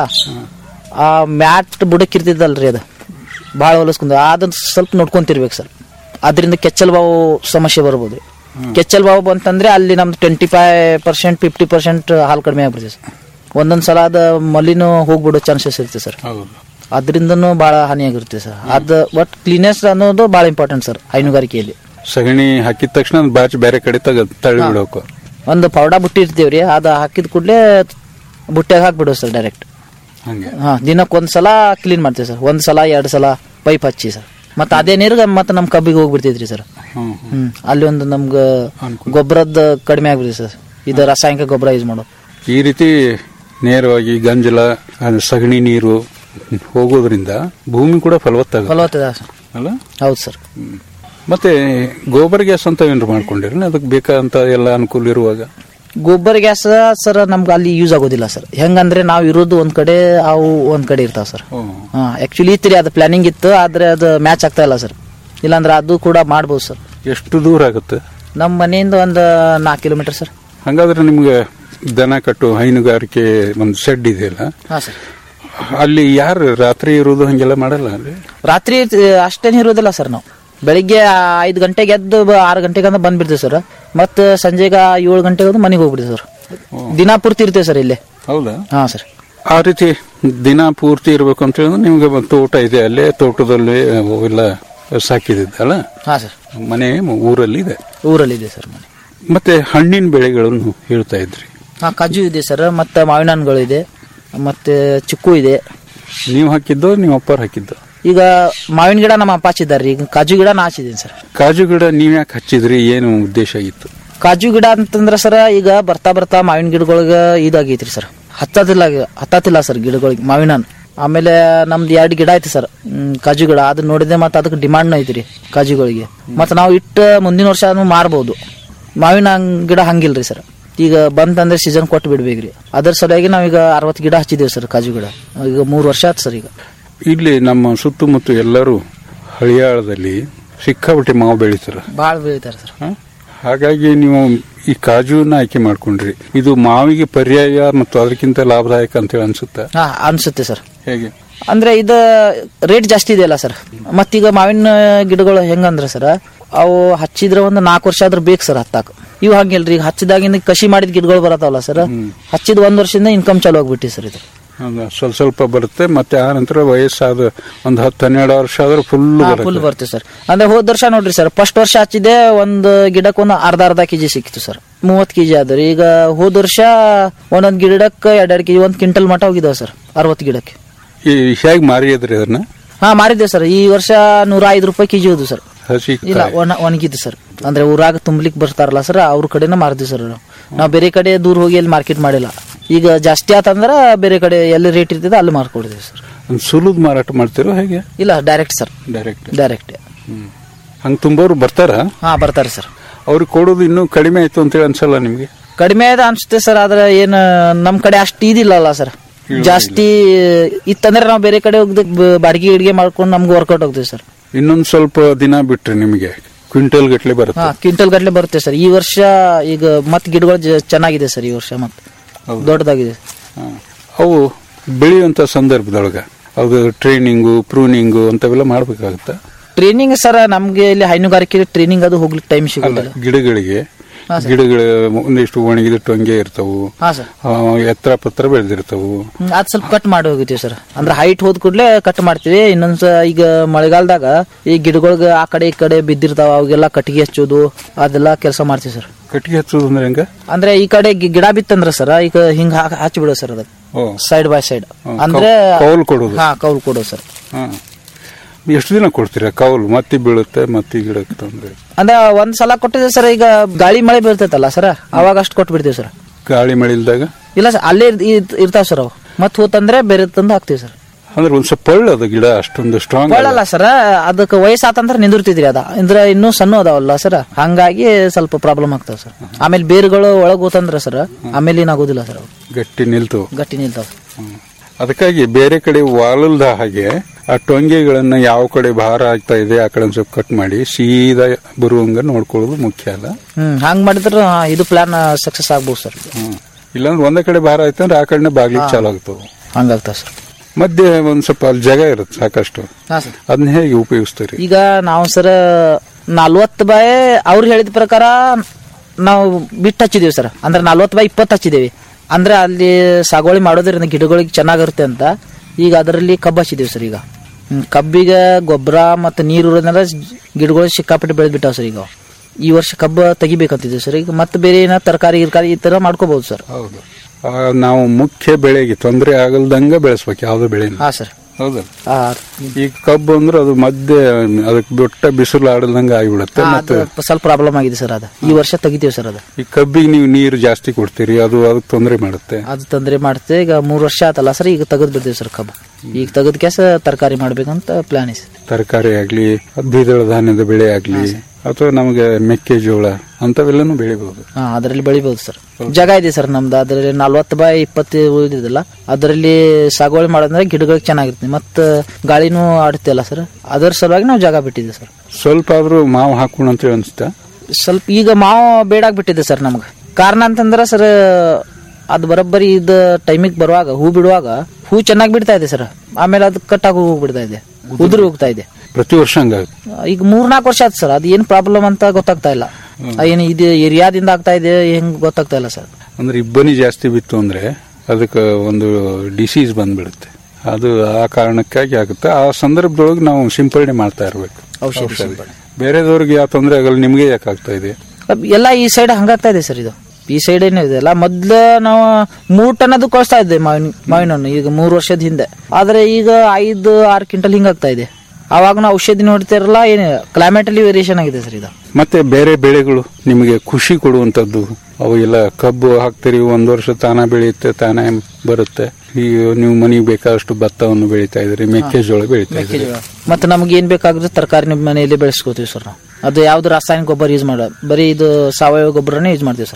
ಆ ಮ್ಯಾಟ್ ಬುಡಕ್ ಇರ್ತಿದ್ದಲ್ರಿ ಅದು ಭಾಳ ಹೊಲಸ್ಕೊಂಡು ಅದನ್ನ ಸ್ವಲ್ಪ ನೋಡ್ಕೊಂತಿರ್ಬೇಕು ಸರ್ ಅದರಿಂದ ಕೆಚ್ಚಲ್ ಬಾವು ಸಮಸ್ಯೆ ಬರ್ಬೋದು ಕೆಚ್ಚಲ್ ಬಾವು ಬಂತಂದ್ರೆ ಅಲ್ಲಿ ನಮ್ದು twenty five percent fifty percent ಹಾಲು ಕಡಿಮೆ ಆಗ್ಬಿಡುತ್ತೆ ಸರ್ ಒಂದೊಂದ್ ಸಲ ಅದ ಮಲಿನೂ ಹೋಗ್ಬಿಡೋ ಚಾನ್ಸಸ್ ಇರುತ್ತೆ ಸರ್ ಅದರಿಂದನೂ ಬಹಳ ಹಾನಿಯಾಗಿರುತ್ತೆ ಸರ್ ಅದು ಒಟ್ ಕ್ಲೀನೆಸ್ ಅನ್ನೋದು ಬಹಳ ಇಂಪಾರ್ಟೆಂಟ್ ಸರ್ ಹೈನುಗಾರಿಕೆಯಲ್ಲಿ ಸಗಣಿ ಹಾಕಿದ ತಕ್ಷಣ ಅದ್ ಬಾಚಿ ಬೇರೆ ಕಡೆ ತಗ ತಳ್ಳಿ ಬಿಡೋಕು ಒಂದು ಪೌಡಾ ಬುಟ್ಟಿ ಇರ್ತೀವ್ರಿ ಅದು ಹಾಕಿದ ಕೂಡಲೇ ಬುಟ್ಟ್ಯಾಗ ಹಾಕ್ಬಿಡೋದು ಸರ್ ಡೈರೆಕ್ಟ್ ಹಂಗೆ ಹಾ ದಿನಕ್ಕೆ ಒಂದ್ ಸಲ ಕ್ಲೀನ್ ಮಾಡ್ತೀವಿ ಸರ್ ಒಂದ್ ಸಲ ಎರಡ್ ಸಲ ಪೈಪ್ ಹಚ್ಚಿ ಸರ್ ಮತ್ತೆ ಅದೇ ನೀರಿಗೆ ಮತ್ತೆ ನಮ್ ಕಬ್ಬಿಗೆ ಹೋಗ್ಬಿಡ್ತೈತ್ರಿ ಸರ್ ಹ್ಮ್ ಹ್ಮ್ ಅಲ್ಲಿ ಒಂದು ನಮ್ಗ ಗೊಬ್ಬರದ ಕಡಿಮೆ ಆಗ್ಬಿಡುತ್ತೆ ಸರ್ ಇದು ರಾಸಾಯನಿಕ ಗೊಬ್ಬರ ಯೂಸ್ ಮಾಡೋದು ಈ ರೀತಿ ನೇರವಾಗಿ ಗಂಜಲ ಅದು ಸಗಣಿ ನೀರು ಹೋಗೋದ್ರಿಂದ ಭೂಮಿ ಕೂಡ ಫಲವತ್ತಾಗುತ್ತೆ ಫಲವತ್ತದ ಸರ್ ಅಲ್ಲ ಹೌದು ಸರ್ ಮತ್ತೆ ಗೋಬರ್ ಗ್ಯಾಸ್ ಅಂತ ಏನಾರು ಮಾಡ್ಕೊಂಡಿರಿ ಅದಕ್ಕೆ ಬೇಕಾದಂತ ಎಲ್ಲ ಅನುಕೂಲ ಇರುವಾಗ ಗೊಬ್ಬರ ಗ್ಯಾಸ್ ಸರ್ ನಮ್ಗೆ ಅಲ್ಲಿ ಯೂಸ್ ಆಗೋದಿಲ್ಲ ಸರ್ ಹೆಂಗಂದ್ರೆ ನಾವು ಇರೋದು ಒಂದ್ ಕಡೆ ಅವು ಒಂದ್ ಕಡೆ ಇರ್ತಾವ ಸರ್ ಹಾ ಆಕ್ಚುಲಿ ಇತ್ತು ಅದು ಪ್ಲಾನಿಂಗ್ ಇತ್ತು ಆದ್ರೆ ಅದು ಮ್ಯಾಚ್ ಆಗ್ತಾ ಇಲ್ಲ ಸರ್ ಇಲ್ಲಾಂದ್ರೆ ಅದು ಕೂಡ ಮಾಡ್ಬೋದು ಸರ್ ಎಷ್ಟು ದೂರ ಆಗುತ್ತೆ ನಮ್ಮ ಮನೆಯಿಂದ ಒಂದು ನಾಲ್ಕು ಕಿಲೋಮೀಟರ್ ಸರ್ ಹಂಗಾದ್ರೆ ನಿಮ್ಗೆ ದನ ಕಟ್ಟು ಹೈನುಗಾರಿಕೆ ಒಂದು ಶೆಡ್ ಇದೆಯಲ್ಲ ಹಾ ಸರ್ ಅಲ್ಲಿ ಯಾರು ರಾತ್ರಿ ಇರೋದು ಹಂಗೆಲ್ಲ ಮಾಡಲ್ಲ ಅಲ್ಲಿ ರಾತ್ರಿ ಅಷ್ಟೇನು ಇರೋದಿಲ್ಲ ಸರ್ ನಾವು ಬೆಳಿಗ್ಗೆ ಐದು ಗಂಟೆಗೆ ಎದ್ದು ಬ- ಆರು ಗಂಟೆಗೆ ಅಂತ ಬಂದ್ಬಿಡ್ತೀವಿ ಸರ್ ಮತ್ತೆ ಸಂಜೆಗೆ ಏಳು ಗಂಟೆಗೆ ಹೋದ್ರೆ ಮನೆಗೆ ಹೋಗ್ಬಿಡ್ತೀವಿ ಸರ್ ದಿನ ಪೂರ್ತಿ ಇರ್ತೇವೆ ಸರ್ ಇಲ್ಲೇ ಹೌದಾ ಹಾ ಸರ್ ಆ ರೀತಿ ದಿನ ಪೂರ್ತಿ ಇರ್ಬೇಕು ಅಂತ ಹೇಳಿದ್ರೆ ನಿಮ್ಗೆ ಒಂದು ತೋಟ ಇದೆ ಅಲ್ಲೇ ತೋಟದಲ್ಲಿ ಎಲ್ಲ ಸಾಕಿದ್ದಲ್ಲ ಹಾ ಸರ್ ಮನೆ ಊರಲ್ಲಿ ಇದೆ ಊರಲ್ಲಿ ಇದೆ ಸರ್ ಮನೆ ಮತ್ತೆ ಹಣ್ಣಿನ ಬೆಳೆಗಳನ್ನು ಹೇಳ್ತಾ ಇದ್ರಿ ಹಾ ಕಾಜು ಇದೆ ಸರ್ ಮತ್ತೆ ಮಾವಿನ ಹಣ್ಣುಗಳು ಇದೆ ಮತ್ತೆ ಚಿಕ್ಕು ಇದೆ ನೀವು ಹಾಕಿದ್ದು ನೀವು ಅಪ್ಪರ್ ಹಾಕಿದ್ದು ಈಗ ಮಾವಿನ ಗಿಡ ನಮ್ಮ ಅಪ್ಪ ಹಚ್ಚಿದ್ದಾರೆ ಈಗ ಕಾಜು ಗಿಡ ನಾ ಹಚ್ಚಿದ್ದೀನಿ ಸರ್ ಕಾಜು ಗಿಡ ನೀವ್ ಯಾಕೆ ಹಚ್ಚಿದ್ರಿ ಏನು ಉದ್ದೇಶ ಇತ್ತು ಕಾಜು ಗಿಡ ಅಂತಂದ್ರ ಸರ್ ಈಗ ಬರ್ತಾ ಬರ್ತಾ ಮಾವಿನ ಗಿಡಗಳಿಗೆ ಇದಾಗೈತ್ರಿ ಸರ್ ಹತ್ತತಿಲ್ಲ ಹತ್ತತಿಲ್ಲ ಸರ್ ಗಿಡಗಳಿಗೆ ಮಾವಿನ ಹಣ್ಣು ಆಮೇಲೆ ನಮ್ದು ಎರಡು ಗಿಡ ಐತಿ ಸರ್ ಹ್ಮ್, ಕಾಜು ಗಿಡ ಅದನ್ನ ನೋಡಿದ್ರೆ ಮತ್ತೆ ಅದಕ್ಕೆ ಡಿಮಾಂಡ್ ಐತ್ರಿ ಕಾಜುಗಳಿಗೆ ಮತ್ತೆ ನಾವು ಇಟ್ಟು ಮುಂದಿನ ವರ್ಷ ಅದನ್ನು ಮಾರ್ಬೋದು ಮಾವಿನ ಹಣ್ಣ್ ಗಿಡ ಹಂಗಿಲ್ರಿ ಸರ್ ಈಗ ಬಂತಂದ್ರೆ ಸೀಸನ್ ಕೊಟ್ಟು ಬಿಡ್ಬೇಕ್ರಿ ಅದ್ರ ಸಲುವಾಗಿ ನಾವೀಗ ಅರವತ್ತು ಗಿಡ ಹಚ್ಚಿದ್ದೇವೆ ಸರ್ ಕಾಜು ಗಿಡ ಈಗ ಮೂರು ವರ್ಷ ಆಯ್ತು ಸರ್ ಈಗ ಇಲ್ಲಿ ನಮ್ಮ ಸುತ್ತಮುತ್ತ ಎಲ್ಲರೂ ಹಳಿಯಾಳದಲ್ಲಿ ಸಿಕ್ಕಾಪಟ್ಟೆ ಮಾವು ಬೆಳೀತಾರ ಭಾಳ ಬೆಳಿತಾರೆ ಸರ್ ಹಾಗಾಗಿ ನೀವು ಈ ಕಾಜುನ ಆಯ್ಕೆ ಮಾಡ್ಕೊಂಡ್ರಿ ಇದು ಮಾವಿಗೆ ಪರ್ಯಾಯ ಮತ್ತು ಅದಕ್ಕಿಂತ ಲಾಭದಾಯಕ ಅಂತ ಹೇಳಿ ಅನ್ಸುತ್ತೆ ಹಾ ಅನ್ಸುತ್ತೆ ಸರ್ ಹೇಗೆ ಅಂದ್ರೆ ಇದು ರೇಟ್ ಜಾಸ್ತಿ ಇದೆಯಲ್ಲ ಸರ್ ಮತ್ತೀಗ ಮಾವಿನ ಗಿಡಗಳು ಹೆಂಗಂದ್ರೆ ಸರ್ ಅವು ಹಚ್ಚಿದ್ರೆ ಒಂದು ನಾಲ್ಕು ವರ್ಷ ಆದ್ರೂ ಬೇಕು ಸರ್ ಹತ್ತಾಕ ಇವು ಹಂಗಿಲ್ರಿ ಈಗ ಹಚ್ಚಿದಾಗಿಂದ ಕಸಿ ಮಾಡಿದ ಗಿಡಗಳು ಬರತಾವಲ್ಲ ಸರ್ ಹಚ್ಚಿದ ಒಂದ್ ವರ್ಷದಿಂದ ಇನ್ಕಮ್ ಚಾಲು ಆಗ್ಬಿಟ್ಟಿ ಸರ್ ಇದು ಹೌದಾ? ಸ್ವಲ್ಪ ಸ್ವಲ್ಪ ಬರುತ್ತೆ ಮತ್ತೆ ಆ ನಂತರ ವಯಸ್ಸಾದ ಒಂದು ಹತ್ತು ಹನ್ನೆರಡು ವರ್ಷ ಆದ್ರೆ ಫುಲ್ ಫುಲ್ ಬರ್ತದೆ ಸರ್ ಅಂದ್ರೆ ಹೋದ ವರ್ಷ ನೋಡ್ರಿ ಸರ್ ಫಸ್ಟ್ ವರ್ಷ ಹಚ್ಚಿದೆ ಒಂದು ಗಿಡಕ್ಕೆ ಒಂದು ಅರ್ಧ ಅರ್ಧ ಕೆಜಿ ಸಿಕ್ಕಿತ್ತು ಸರ್ ಮೂವತ್ ಕೆಜಿ ಆದ್ರಿ ಈಗ ಹೋದ ವರ್ಷ ಒಂದೊಂದ್ ಗಿಡಕ್ಕೆ ಎರಡೆರಡು ಕೆಜಿ ಒಂದ್ ಕ್ವಿಂಟಲ್ ಮಟ ಹೋಗಿದಾವೆ ಸರ್ ಅರವತ್ತು ಗಿಡಕ್ಕೆ ಈ ಹೇಗೆ ಮಾರಿದ್ರಿ ಅದನ್ನ ಹಾ ಮಾರಿದ್ದೆ ಸರ್ ಈ ವರ್ಷ ನೂರ ಐದು ರೂಪಾಯಿ ಕೆಜಿ ಹೋದು ಸರ್ ಹಸಿ ಇಲ್ಲ ಒಣ ಒಣಗಿದ್ದು ಸರ್ ಅಂದ್ರೆ ಊರಾಗ ತುಂಬ್ಲಿಕ್ ಬರ್ತಾರಲ್ಲ ಸರ್ ಅವ್ರ ಕಡೆನ ಮಾರ್ತೀವಿ ಸರ್ ನಾವು ಬೇರೆ ಕಡೆ ದೂರ ಹೋಗಿ ಎಲ್ಲಿ ಮಾರ್ಕೆಟ್ ಮಾಡಿಲ್ಲ ಈಗ ಜಾಸ್ತಿ ಆತಂದ್ರ ಬೇರೆ ಕಡೆ ಎಲ್ಲಿ ರೇಟ್ ಇರ್ತದೆ ಅಲ್ಲಿ ಮಾರ್ಕೊಡ್ತೀವಿ ಸರ್ ಒಂದು ಸುಲಿದ್ ಮಾರಾಟ ಮಾಡ್ತಿರೋ ಹೇಗೆ ಇಲ್ಲ ಡೈರೆಕ್ಟ್ ಸರ್ ಡೈರೆಕ್ಟ್ ಡೈರೆಕ್ಟ್ ಹಂಗ್ ತುಂಬೋರು ಬರ್ತಾರ ಹಾ ಬರ್ತಾರೆ ಸರ್ ಅವ್ರಿಗೆ ಕೊಡೋದು ಇನ್ನೂ ಕಡಿಮೆ ಆಯ್ತು ಅಂತೇಳಿ ಅನ್ಸಲ್ಲ ನಿಮ್ಗೆ ಕಡಿಮೆ ಅದ ಅನ್ಸುತ್ತೆ ಸರ್ ಆದ್ರೆ ಏನ್ ನಮ್ ಕಡೆ ಅಷ್ಟು ಇದಿಲ್ಲಲ್ಲ ಸರ್ ಜಾಸ್ತಿ ಇತ್ತಂದ್ರೆ ನಾವು ಬೇರೆ ಕಡೆ ಹೋಗ್ದ ಬಾಡಿಗೆ ಗಿಡಿಗೆ ಮಾಡ್ಕೊಂಡು ನಮ್ಗೆ ವರ್ಕೌಟ್ ಹೋಗ್ತೀವಿ ಸರ್ ಇನ್ನೊಂದ್ ಸ್ವಲ್ಪ ದಿನ ಬಿಟ್ರೆ ನಿಮಗೆ ಕ್ವಿಂಟಲ್ ಗಟ್ಲೆ ಬರುತ್ತೆ ಹಾ ಕ್ವಿಂಟಲ್ ಗಟ್ಲೆ ಬರುತ್ತೆ ಸರ್ ಈ ವರ್ಷ ಈಗ ಮತ್ ಗಿಡಗಳು ಜ- ಚೆನ್ನಾಗಿದೆ ಸರ್ ಈ ವರ್ಷ ಮತ್ ದೊಡ್ಡದಾಗಿದೆ ಹಾ. ಅವು ಬೆಳೆಯುವಂತ ಸಂದರ್ಭದೊಳಗ ಅದು ಟ್ರೈನಿಂಗು ಪ್ರೂನಿಂಗು ಅಂತವೆಲ್ಲ ಮಾಡ್ಬೇಕಾಗತ್ತಾ ಟ್ರೈನಿಂಗ್ ಸರ್ ನಮ್ಗೆ ಇಲ್ಲಿ ಹೈನುಗಾರಿಕೆ ಟ್ರೈನಿಂಗ್ ಅದು ಹೋಗ್ಲಿಕ್ಕೆ ಟೈಮ್ ಅಲ್ಲ ಸಿಗೋದಿಲ್ಲ ಗಿಡಗಳಿಗೆ ಹಾ, ಸರ್. ಗಿಡಗಳ ಒಂದಿಷ್ಟು ಒಣಗಿದ ಟೊಂಗೆ ಇರ್ತಾವು ಹಾ ಸರ್ ಆ, ಎತ್ತರ ಪತ್ರ ಬೆಳೆದಿರ್ತಾವು ಹ್ಮ್, ಅದ್ ಸ್ವಲ್ಪ ಕಟ್ ಮಾಡಿ ಹೋಗಿತೀವಿ ಸರ್ ಅಂದ್ರೆ ಹೈಟ್ ಹೋದ್ ಕೂಡ್ಲೆ ಕಟ್ ಮಾಡ್ತೀವಿ ಇನ್ನೊಂದ್ಸ ಈಗ ಮಳೆಗಾಲದಾಗ ಈ ಗಿಡಗಳಿಗೆ ಆ ಕಡೆ ಈ ಕಡೆ ಬಿದ್ದಿರ್ತಾವ ಅವಾಗೆಲ್ಲ ಕಟ್ಟಿಗೆ ಹಚ್ಚೋದು ಅದೆಲ್ಲ ಕೆಲಸ ಮಾಡ್ತೀವಿ ಸರ್ ಕಟ್ಟಿಗೆ ಹಚ್ಚೋದು ಅಂದ್ರೆ ಹೆಂಗ ಅಂದ್ರೆ ಈ ಕಡೆ ಗಿ- ಗಿಡ ಬಿತ್ತಂದ್ರ ಸರ್ ಈಗ ಹಿಂಗ ಹಚ್ಚಿ ಬಿಡೋ ಸರ್ ಅದಕ್ಕೆ ಓ ಸೈಡ್ ಬೈ ಸೈಡ್ ಹಾ, ಅಂದ್ರೆ ಕೌ- ಕೌಲು ಕೊಡೋದು. ಹಾ ಕೌಲ್ ಕೊಡೋದು ಸರ್ ಹಾ. ಎಷ್ಟು ದಿನ ಕೊಡ್ತೀರಾ ಕೌಲು ಮತ್ತೆ ಬೀಳುತ್ತೆ ಮತ್ತೆ ಗಿಡಕ್ಕೆ ತೊಂದ್ರೆ ಅಂದ್ರೆ ಒಂದ್ ಸಲ ಕೊಟ್ಟಿದ್ದೆ ಸರ್ ಈಗ ಗಾಳಿ ಮಳೆ ಬೀಳ್ತೈತಲ್ಲ ಸರ್ ಅವಾಗ ಅಷ್ಟು ಕೊಟ್ಬಿಡ್ತೀವಿ ಸರ್ ಗಾಳಿ ಮಳೆ ಇಲ್ದಾಗ ಇಲ್ಲ ಸರ್ ಅಲ್ಲೇ ಇರ್- ಇರ್- ಇರ್ತಾವ ಸರ್ ಅವು ಮತ್ ಹೋತಂದ್ರೆ ಬೇರೆ ತಂದು ಹಾಕ್ತಿವಿ ಸರ್ ಅಂದ್ರೆ ಒಂದ್ ಸ್ವಲ್ಪ ಪಳ್ಳ ಅದು ಗಿಡ ಅಷ್ಟೊಂದು ಸ್ಟ್ರಾಂಗ್ ಒಳ್ಳಲ್ಲ ಸರ್ ಅದಕ್ಕೆ ವಯಸ್ಸಾತಂದ್ರೆ ನಿಂದಿರ್ತಿದ್ರಿ ಅದ ಅಂದ್ರೆ ಇನ್ನೂ ಸಣ್ಣ ಅದಾವಲ್ಲ ಸರ್ ಹಂಗಾಗಿ ಸ್ವಲ್ಪ ಪ್ರಾಬ್ಲಮ್ ಆಗ್ತಾವ ಸರ್ ಆಮೇಲೆ ಬೇರುಗಳು ಒಳಗ್ ಹೋತಂದ್ರ ಸರ್ ಆಮೇಲೆ ಏನಾಗೋದಿಲ್ಲ ಸರ್ ಅವು ಗಟ್ಟಿ ನಿಲ್ತು ಗಟ್ಟಿ ನಿಲ್ತಾವ ಅದಕ್ಕಾಗಿ ಬೇರೆ ಕಡೆ ವಾಲಲ್ದ ಹಾಗೆ ಆ ಟೊಂಗೆಗಳನ್ನ ಯಾವ ಕಡೆ ಭಾರ ಆಗ್ತಾ ಇದೆ ಆ ಕಡೆ ಒಂದ್ ಸ್ವಲ್ಪ ಕಟ್ ಮಾಡಿ ಸೀದಾ ಬರುವಂಗ ನೋಡ್ಕೊಳ್ಳೋದು ಮುಖ್ಯ ಅಲ್ಲ ಹ್ಮ್ ಹಂಗ್ ಮಾಡಿದ್ರೆ ಹಾ, ಇದು ಪ್ಲಾನ್ ಸಕ್ಸಸ್ ಆಗ್ಬೋದು ಸರ್ ಹ್ಮ್. ಇಲ್ಲಾಂದ್ರೆ ಒಂದೇ ಕಡೆ ಭಾರ ಆಯ್ತಂದ್ರೆ ಆ ಕಡೆ ಬಾಗ್ಲಿಕ್ಕೆ ಚಾಲು ಆಗ್ತವೆ ಹಂಗಾಗ್ತಾವ ಸರ್ ಮಧ್ಯೆ ಒಂದ್ ಸ್ವಲ್ಪ ಅಲ್ಲಿ ಜಾಗ ಇರುತ್ತೆ ಸಾಕಷ್ಟು ಹಾ ಸರ್ ಅದನ್ನ ಹೇಗೆ ಉಪಯೋಗಿಸ್ತೀರಿ ಈಗ ನಾವು ಸರ್ ನಲ್ವತ್ತು ಬೈ ಅವ್ರು ಹೇಳಿದ ಪ್ರಕಾರ ನಾವು ಬಿಟ್ಟು ಹಚ್ಚಿದೀವಿ ಸರ್ ಅಂದ್ರೆ ನಲ್ವತ್ತು ಬೈ ಇಪ್ಪತ್ತು ಹಚ್ಚಿದೇವಿ ಅಂದ್ರೆ ಅಲ್ಲಿ ಸಾಗುವಳಿ ಮಾಡೋದ್ರಿಂದ ಗಿಡಗಳಿಗೆ ಚೆನ್ನಾಗಿರುತ್ತೆ ಅಂತ ಈಗ ಅದರಲ್ಲಿ ಕಬ್ಬು ಹಚ್ಚಿದೀವಿ ಸರ್ ಈಗ ಹ್ಮ್, ಕಬ್ಬಿಗೆ ಗೊಬ್ಬರ ಮತ್ತು ನೀರು ಇರೋದ್ರಿಂದ ಗಿಡಗಳು ಸಿಕ್ಕಾಪಟ್ಟೆ ಬೆಳೆದ್ಬಿಟ್ಟಾವ ಸರ್ ಈಗ ಈ ವರ್ಷ ಕಬ್ಬು ತೆಗಿಬೇಕಂತಿದ್ದೀವಿ ಸರ್ ಈಗ ಮತ್ತೆ ಬೇರೆ ಏನೋ ತರಕಾರಿ ಗಿರ್ಕಾರಿ ಈ ತರ ಮಾಡ್ಕೋಬಹುದು ಸರ್ ಹೌದು ಆ, ನಾವು ಮುಖ್ಯ ಬೆಳೆಗೆ ತೊಂದರೆ ಆಗಲ್ದಂಗ ಬೆಳೆಸ್ಬೇಕು ಯಾವ್ದೋ ಬೆಳೆ ಹಾ ಸರ್ ಹೌದಲ್ಲ ಆ, ಈಗ ಕಬ್ಬು ಅಂದ್ರೆ ಅದು ಮಧ್ಯೆ ಅದಕ್ಕೆ ಬಿಟ್ಟ ಬಿಸಿಲು ಆಡಲ್ದಂಗ ಆಗಿಬಿಡುತ್ತೆ ಆ, ಮತ್ತೆ ಅದು ಸ್ವಲ್ಪ ಪ್ರಾಬ್ಲಮ್ ಆಗಿದೆ ಸರ್ ಅದು ಈ ವರ್ಷ ತೆಗಿತೀವಿ ಸರ್ ಅದು ಈ ಕಬ್ಬಿಗೆ ನೀವು ನೀರು ಜಾಸ್ತಿ ಕೊಡ್ತೀರಿ ಅದು ಅದಕ್ಕೆ ತೊಂದರೆ ಮಾಡುತ್ತೆ ಅದು ತೊಂದರೆ ಮಾಡ್ತೆ ಈಗ ಮೂರು ವರ್ಷ ಆತಲ್ಲ ಸರ್ ಈಗ ತೆಗೆದು ಬಿಡ್ತೀವಿ ಸರ್ ಕಬ್ಬು ಈಗ ತೆಗೆದ ಕ್ಯಾಸ ತರಕಾರಿ ಮಾಡ್ಬೇಕಂತ ಪ್ಲಾನ್ ಇದೆ ತರಕಾರಿ ಆಗ್ಲಿ ದ್ವಿದಳ ಧಾನ್ಯದ ಬೆಳೆ ಆಗ್ಲಿ ಅಥವಾ ನಮಗೆ ಮೆಕ್ಕೆಜೋಳ ಅಂತವೆಲ್ಲನೂ ಬೆಳಿಬಹುದು ಹಾ ಅದರಲ್ಲಿ ಬೆಳಿಬಹುದು ಸರ್ ಜಾಗ ಇದೆ ಸರ್ ನಮ್ದು ಅದರಲ್ಲಿ ನಲ್ವತ್ತು ಬೈ ಇಪ್ಪತ್ತು ಉಳಿದಿದ್ದಲ್ಲ ಅದರಲ್ಲಿ ಸಾಗುವಳಿ ಮಾಡೋದಂದ್ರೆ ಗಿಡಗಳಿಗೆ ಚೆನ್ನಾಗಿರುತ್ತೆ ಮತ್ತು ಗಾಳಿನೂ ಆಡುತ್ತೆ ಸರ್ ಅದರ ಸಲುವಾಗಿ ನಾವು ಜಾಗ ಬಿಟ್ಟಿದ್ದೆ ಸರ್ ಸ್ವಲ್ಪ ಆದ್ರೂ ಮಾವು ಹಾಕೋಣ ಅಂತ ಅನಿಸ್ತಾ ಸ್ವಲ್ಪ ಈಗ ಮಾವು ಬೇಡಾಗ್ಬಿಟ್ಟಿದೆ ಸರ್ ನಮ್ಗೆ ಕಾರಣ ಅಂತಂದ್ರೆ ಸರ್ ಅದು ಬರೋಬ್ಬರಿ ಇದು ಟೈಮಿಗೆ ಬರುವಾಗ ಹೂ ಬಿಡುವಾಗ ಹೂ ಚೆನ್ನಾಗಿ ಬಿಡ್ತಾ ಇದೆ ಸರ್ ಆಮೇಲೆ ಅದು ಕಟ್ಟಾಗಿ ಹೋಗ್ಬಿಡ್ತಾ ಇದೆ ಉದುರಿ ಹೋಗ್ತಾ ಇದೆ ಪ್ರತಿ ವರ್ಷ ಹಂಗಾಗುತ್ತೆ ಈಗ ಮೂರ್ನಾಲ್ಕು ವರ್ಷ ಆಯ್ತು ಸರ್ ಅದು ಏನ್ ಪ್ರಾಬ್ಲಮ್ ಅಂತ ಗೊತ್ತಾಗ್ತಾ ಇಲ್ಲ ಏನು ಇದು ಏರಿಯಾದಿಂದ ಆಗ್ತಾ ಇದೆ ಹೆಂಗ್ ಗೊತ್ತಾಗ್ತಾ ಇಲ್ಲ ಸರ್ ಅಂದ್ರೆ ಇಬ್ಬನಿ ಜಾಸ್ತಿ ಬಿತ್ತು ಅಂದ್ರೆ ಅದಕ್ಕೆ ಒಂದು ಡಿಸೀಸ್ ಬಂದ್ಬಿಡುತ್ತೆ ಅದು ಆ ಕಾರಣಕ್ಕಾಗಿ ಆಗುತ್ತೆ ಆ ಸಂದರ್ಭದೊಳಗೆ ನಾವು ಸಿಂಪರಣೆ ಮಾಡ್ತಾ ಇರ್ಬೇಕು ಔಷಧಿ ಸಿಂಪಡಣೆ. ಬೇರೆದವ್ರಿಗೆ ಯಾವ ತೊಂದರೆ ಆಗಲ್ಲ ನಿಮ್ಗೆ ಯಾಕೆ ಆಗ್ತಾ ಇದೆ ಎಲ್ಲ ಈ ಸೈಡ್ ಹಂಗಾಗ್ತಾ ಇದೆ ಸರ್ ಇದು ಈ ಸೈಡ್ ಏನೂ ಇದೆ ಅಲ್ಲ ಮೊದ್ಲು ನಾವು ಮೂರ್ ಟನ್ ಅದು ಕಳಿಸ್ತಾ ಇದ್ದೆ ಮಾವಿನ ಮಾವಿನ ಹಣ್ಣು ಈಗ ಮೂರು ವರ್ಷದ ಹಿಂದೆ ಆದ್ರೆ ಈಗ ಐದು ಆರು ಕ್ವಿಂಟಲ್ ಹಿಂಗಾಗ್ತಾ ಇದೆ ಅವಾಗ ನಾವು ಔಷಧಿ ನೋಡ್ತಿರಲ್ಲ ಏನು ಕ್ಲೈಮೇಟ್ ಅಲ್ಲಿ ವೇರಿಯೇಷನ್ ಆಗಿದೆ ಸರ್ ಇದು ಮತ್ತೆ ಬೇರೆ ಬೆಳೆಗಳು ನಿಮಗೆ ಖುಷಿ ಕೊಡುವಂತದ್ದು ಅವು ಎಲ್ಲ ಕಬ್ಬು ಹಾಕ್ತೀರಿ ಒಂದ್ ವರ್ಷ ತಾನ ಬೆಳೆಯುತ್ತೆ ತಾನೇ ಬರುತ್ತೆ ಈಗ ನೀವು ಮನೆಗೆ ಬೇಕಾದಷ್ಟು ಭತ್ತವನ್ನು ಬೆಳೀತಾ ಇದ್ರಿ ಮೆಕ್ಕೆಜೋಳ ಬೆಳೀತಾ ಇದ್ರಿ ಮೆಕ್ಕೆಜೋಳ ಮತ್ತೆ ನಮ್ಗೆ ಏನ್ ಬೇಕಾಗುತ್ತೆ ತರಕಾರಿ ನಿಮ್ಮ ಮನೆಯಲ್ಲಿ ಬೆಳೆಸ್ಕೋತೀವಿ ಸರ್ ನಾವು ಅದು ಯಾವ್ದು ರಾಸಾಯನಿಕ ಗೊಬ್ಬರ ಯೂಸ್ ಮಾಡೋ ಬರೀ ಇದು ಸಾವಯವ ಗೊಬ್ಬರನೇ ಯೂಸ್ ಮಾಡ್ತೀವಿ ಸರ್